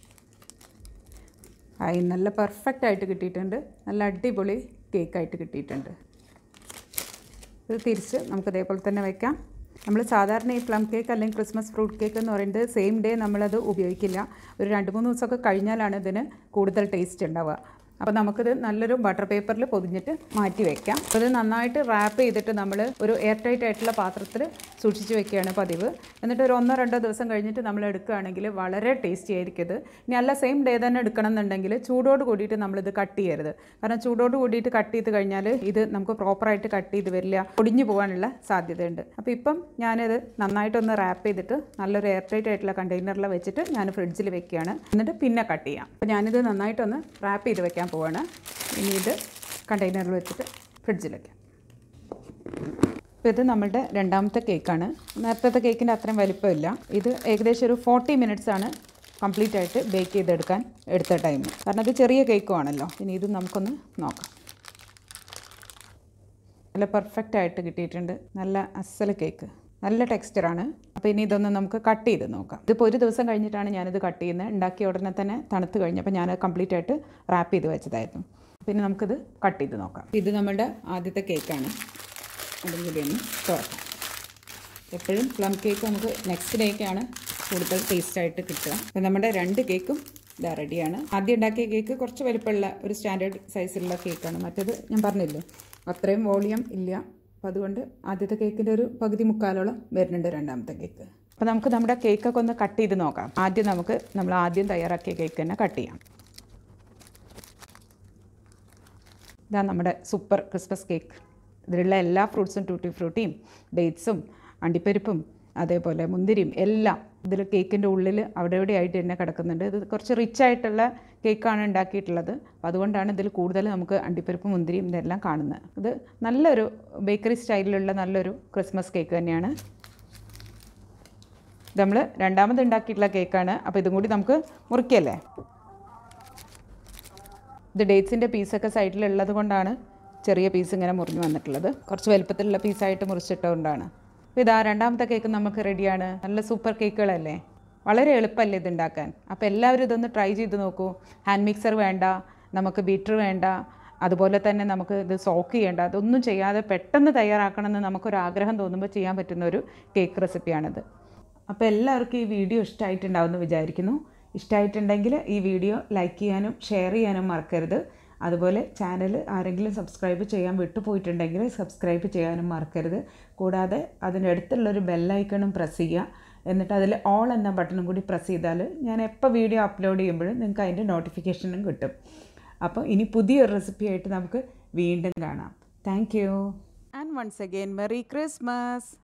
ആയി നല്ല പെർഫെക്റ്റ് ആയിട്ട് കിട്ടിയിട്ടുണ്ട് നല്ല അടിപൊളി കേക്കായിട്ട് കിട്ടിയിട്ടുണ്ട് ഇത് തിരിച്ച് നമുക്ക് ഇതേപോലെ തന്നെ വെക്കാം നമ്മൾ സാധാരണ ഈ പ്ലം കേക്ക് അല്ലെങ്കിൽ ക്രിസ്മസ് ഫ്രൂട്ട് കേക്ക് എന്ന് പറയുന്നത് സെയിം ഡേ നമ്മളത് ഉപയോഗിക്കില്ല ഒരു രണ്ട് മൂന്ന് ദിവസമൊക്കെ കഴിഞ്ഞാലാണ് ഇതിന് കൂടുതൽ ടേസ്റ്റ് ഉണ്ടാവുക അപ്പോൾ നമുക്കിത് നല്ലൊരു ബട്ടർ പേപ്പറിൽ പൊതിഞ്ഞിട്ട് മാറ്റി വെക്കാം അപ്പോൾ ഇത് നന്നായിട്ട് റാപ്പ് ചെയ്തിട്ട് നമ്മൾ ഒരു എയർ ടൈറ്റ് ആയിട്ടുള്ള പാത്രത്തിൽ സൂക്ഷിച്ച് വെക്കുകയാണ് പതിവ് എന്നിട്ട് ഒരു ഒന്നോ രണ്ടോ ദിവസം കഴിഞ്ഞിട്ട് നമ്മൾ എടുക്കുകയാണെങ്കിൽ വളരെ ടേസ്റ്റി ആയിരിക്കും ഇത് ഇനി അല്ല സെയിം ഡേ തന്നെ എടുക്കണം എന്നുണ്ടെങ്കിൽ ചൂടോട് കൂടിയിട്ട് നമ്മളിത് കട്ട് ചെയ്യരുത് കാരണം ചൂടോട് കൂടിയിട്ട് കട്ട് ചെയ്ത് കഴിഞ്ഞാൽ ഇത് നമുക്ക് പ്രോപ്പറായിട്ട് കട്ട് ചെയ്ത് വരില്ല ഒടിഞ്ഞു പോകാനുള്ള സാധ്യതയുണ്ട് അപ്പോൾ ഇപ്പം ഞാനിത് നന്നായിട്ടൊന്ന് റാപ്പ് ചെയ്തിട്ട് നല്ലൊരു എയർ ടൈറ്റ് ആയിട്ടുള്ള കണ്ടെയ്നറിൽ വെച്ചിട്ട് ഞാൻ ഫ്രിഡ്ജിൽ വെക്കുകയാണ് എന്നിട്ട് പിന്നെ കട്ട് ചെയ്യാം അപ്പോൾ ഞാനിത് നന്നായിട്ടൊന്ന് റാപ്പ് ചെയ്ത് വെക്കാൻ പോവാണ് ഇനി ഇത് കണ്ടെയ്നറിൽ വെച്ചിട്ട് ഫ്രിഡ്ജിൽ വെക്കാം അപ്പോൾ ഇത് നമ്മളുടെ രണ്ടാമത്തെ കേക്കാണ് നേരത്തെ കേക്കിൻ്റെ അത്രയും വലിപ്പമില്ല ഇത് ഏകദേശം ഒരു ഫോർട്ടി മിനിറ്റ്സ് ആണ് കംപ്ലീറ്റ് ആയിട്ട് ബേക്ക് ചെയ്തെടുക്കാൻ എടുത്ത ടൈം കാരണം ഇത് ചെറിയ കേക്കും ആണല്ലോ ഇനി ഇത് നമുക്കൊന്ന് നോക്കാം നല്ല പെർഫെക്റ്റ് ആയിട്ട് കിട്ടിയിട്ടുണ്ട് നല്ല അസൽ കേക്ക് നല്ല ടെക്സ്ചറാണ് അപ്പോൾ ഇനി ഇതൊന്ന് നമുക്ക് കട്ട് ചെയ്ത് നോക്കാം ഇതിപ്പോൾ ഒരു ദിവസം കഴിഞ്ഞിട്ടാണ് ഞാനിത് കട്ട് ചെയ്യുന്നത് ഉണ്ടാക്കിയ ഉടനെ തന്നെ തണുത്ത് കഴിഞ്ഞപ്പോൾ ഞാൻ കംപ്ലീറ്റ് ആയിട്ട് റാപ്പ് ചെയ്ത് വെച്ചതായിരുന്നു പിന്നെ നമുക്കിത് കട്ട് ചെയ്ത് നോക്കാം ഇത് നമ്മുടെ ആദ്യത്തെ കേക്കാണ് അതും കൂടി ഒന്ന് തുറക്കാം എപ്പോഴും പ്ലം കേക്ക് നമുക്ക് നെക്സ്റ്റ് ഡേക്കാണ് കൂടുതൽ ടേസ്റ്റായിട്ട് കിട്ടുക അപ്പോൾ നമ്മുടെ രണ്ട് കേക്കും ഇതാ റെഡിയാണ് ആദ്യം ഉണ്ടാക്കിയ കേക്ക് കുറച്ച് വലിപ്പമുള്ള ഒരു സ്റ്റാൻഡേർഡ് സൈസിലുള്ള കേക്കാണ് മറ്റേത് ഞാൻ പറഞ്ഞില്ലേ അത്രയും വോളിയം ഇല്ല അപ്പോൾ അതുകൊണ്ട് ആദ്യത്തെ കേക്കിൻ്റെ ഒരു പകുതി മുക്കാലോളം വരുന്നുണ്ട് രണ്ടാമത്തെ കേക്ക് അപ്പോൾ നമുക്ക് നമ്മുടെ കേക്കൊക്കെ ഒന്ന് കട്ട് ചെയ്ത് നോക്കാം ആദ്യം നമുക്ക് നമ്മൾ ആദ്യം തയ്യാറാക്കിയ കേക്ക് തന്നെ കട്ട് ചെയ്യാം ഇതാ നമ്മുടെ സൂപ്പർ ക്രിസ്മസ് കേക്ക് ഇതിലുള്ള എല്ലാ ഫ്രൂട്ട്സും ടൂട്ടി ഫ്രൂട്ടിയും ഡേറ്റ്സും അണ്ടിപ്പരിപ്പും അതേപോലെ മുന്തിരിയും എല്ലാം ഇതിൽ കേക്കിൻ്റെ ഉള്ളിൽ അവിടെ ഇവിടെ ആയിട്ട് തന്നെ കിടക്കുന്നുണ്ട് ഇത് കുറച്ച് റിച്ച് ആയിട്ടുള്ള കേക്കാണ് ഉണ്ടാക്കിയിട്ടുള്ളത് അപ്പോൾ അതുകൊണ്ടാണ് ഇതിൽ കൂടുതൽ നമുക്ക് അണ്ടിപ്പരിപ്പും മുന്തിരിയും ഇതെല്ലാം കാണുന്നത് ഇത് നല്ലൊരു ബേക്കറി സ്റ്റൈലിലുള്ള നല്ലൊരു ക്രിസ്മസ് കേക്ക് തന്നെയാണ് ഇത് നമ്മൾ രണ്ടാമത് ഉണ്ടാക്കിയിട്ടുള്ള കേക്കാണ് അപ്പോൾ ഇതും കൂടി നമുക്ക് മുറിക്കല്ലേ ഇത് ഡേറ്റ്സിൻ്റെ പീസൊക്കെ സൈഡിലുള്ളത് കൊണ്ടാണ് ചെറിയ പീസ് ഇങ്ങനെ മുറിഞ്ഞു വന്നിട്ടുള്ളത് കുറച്ച് വലുപ്പത്തിലുള്ള പീസായിട്ട് മുറിച്ചിട്ടുകൊണ്ടാണ് അപ്പോൾ ഇതാ രണ്ടാമത്തെ കേക്ക് നമുക്ക് റെഡിയാണ് നല്ല സൂപ്പർ കേക്കുകളല്ലേ വളരെ എളുപ്പമല്ലേ ഇത് ഉണ്ടാക്കാൻ അപ്പോൾ എല്ലാവരും ഇതൊന്ന് ട്രൈ ചെയ്ത് നോക്കൂ ഹാൻഡ് മിക്സർ വേണ്ട നമുക്ക് ബീറ്റർ വേണ്ട അതുപോലെ തന്നെ നമുക്ക് ഇത് സോക്ക് ചെയ്യേണ്ട അതൊന്നും ചെയ്യാതെ പെട്ടെന്ന് തയ്യാറാക്കണമെന്ന് നമുക്കൊരു ആഗ്രഹം തോന്നുമ്പോൾ ചെയ്യാൻ പറ്റുന്ന ഒരു കേക്ക് റെസിപ്പിയാണിത് അപ്പോൾ എല്ലാവർക്കും ഈ വീഡിയോ ഇഷ്ടമായിട്ടുണ്ടാവുമെന്ന് വിചാരിക്കുന്നു ഇഷ്ടമായിട്ടുണ്ടെങ്കിൽ ഈ വീഡിയോ ലൈക്ക് ചെയ്യാനും ഷെയർ ചെയ്യാനും മറക്കരുത് അതുപോലെ ചാനൽ ആരെങ്കിലും സബ്സ്ക്രൈബ് ചെയ്യാൻ വിട്ടുപോയിട്ടുണ്ടെങ്കിൽ സബ്സ്ക്രൈബ് ചെയ്യാനും മറക്കരുത് കൂടാതെ അതിനടുത്തുള്ളൊരു ബെല്ലൈക്കണും പ്രസ് ചെയ്യുക എന്നിട്ട് അതിൽ ഓൾ എന്ന ബട്ടണും കൂടി പ്രസ് ചെയ്താൽ ഞാൻ എപ്പോൾ വീഡിയോ അപ്ലോഡ് ചെയ്യുമ്പോഴും നിങ്ങൾക്ക് അതിൻ്റെ നോട്ടിഫിക്കേഷനും കിട്ടും അപ്പോൾ ഇനി പുതിയൊരു റെസിപ്പി ആയിട്ട് നമുക്ക് വീണ്ടും കാണാം thank you and once again merry Christmas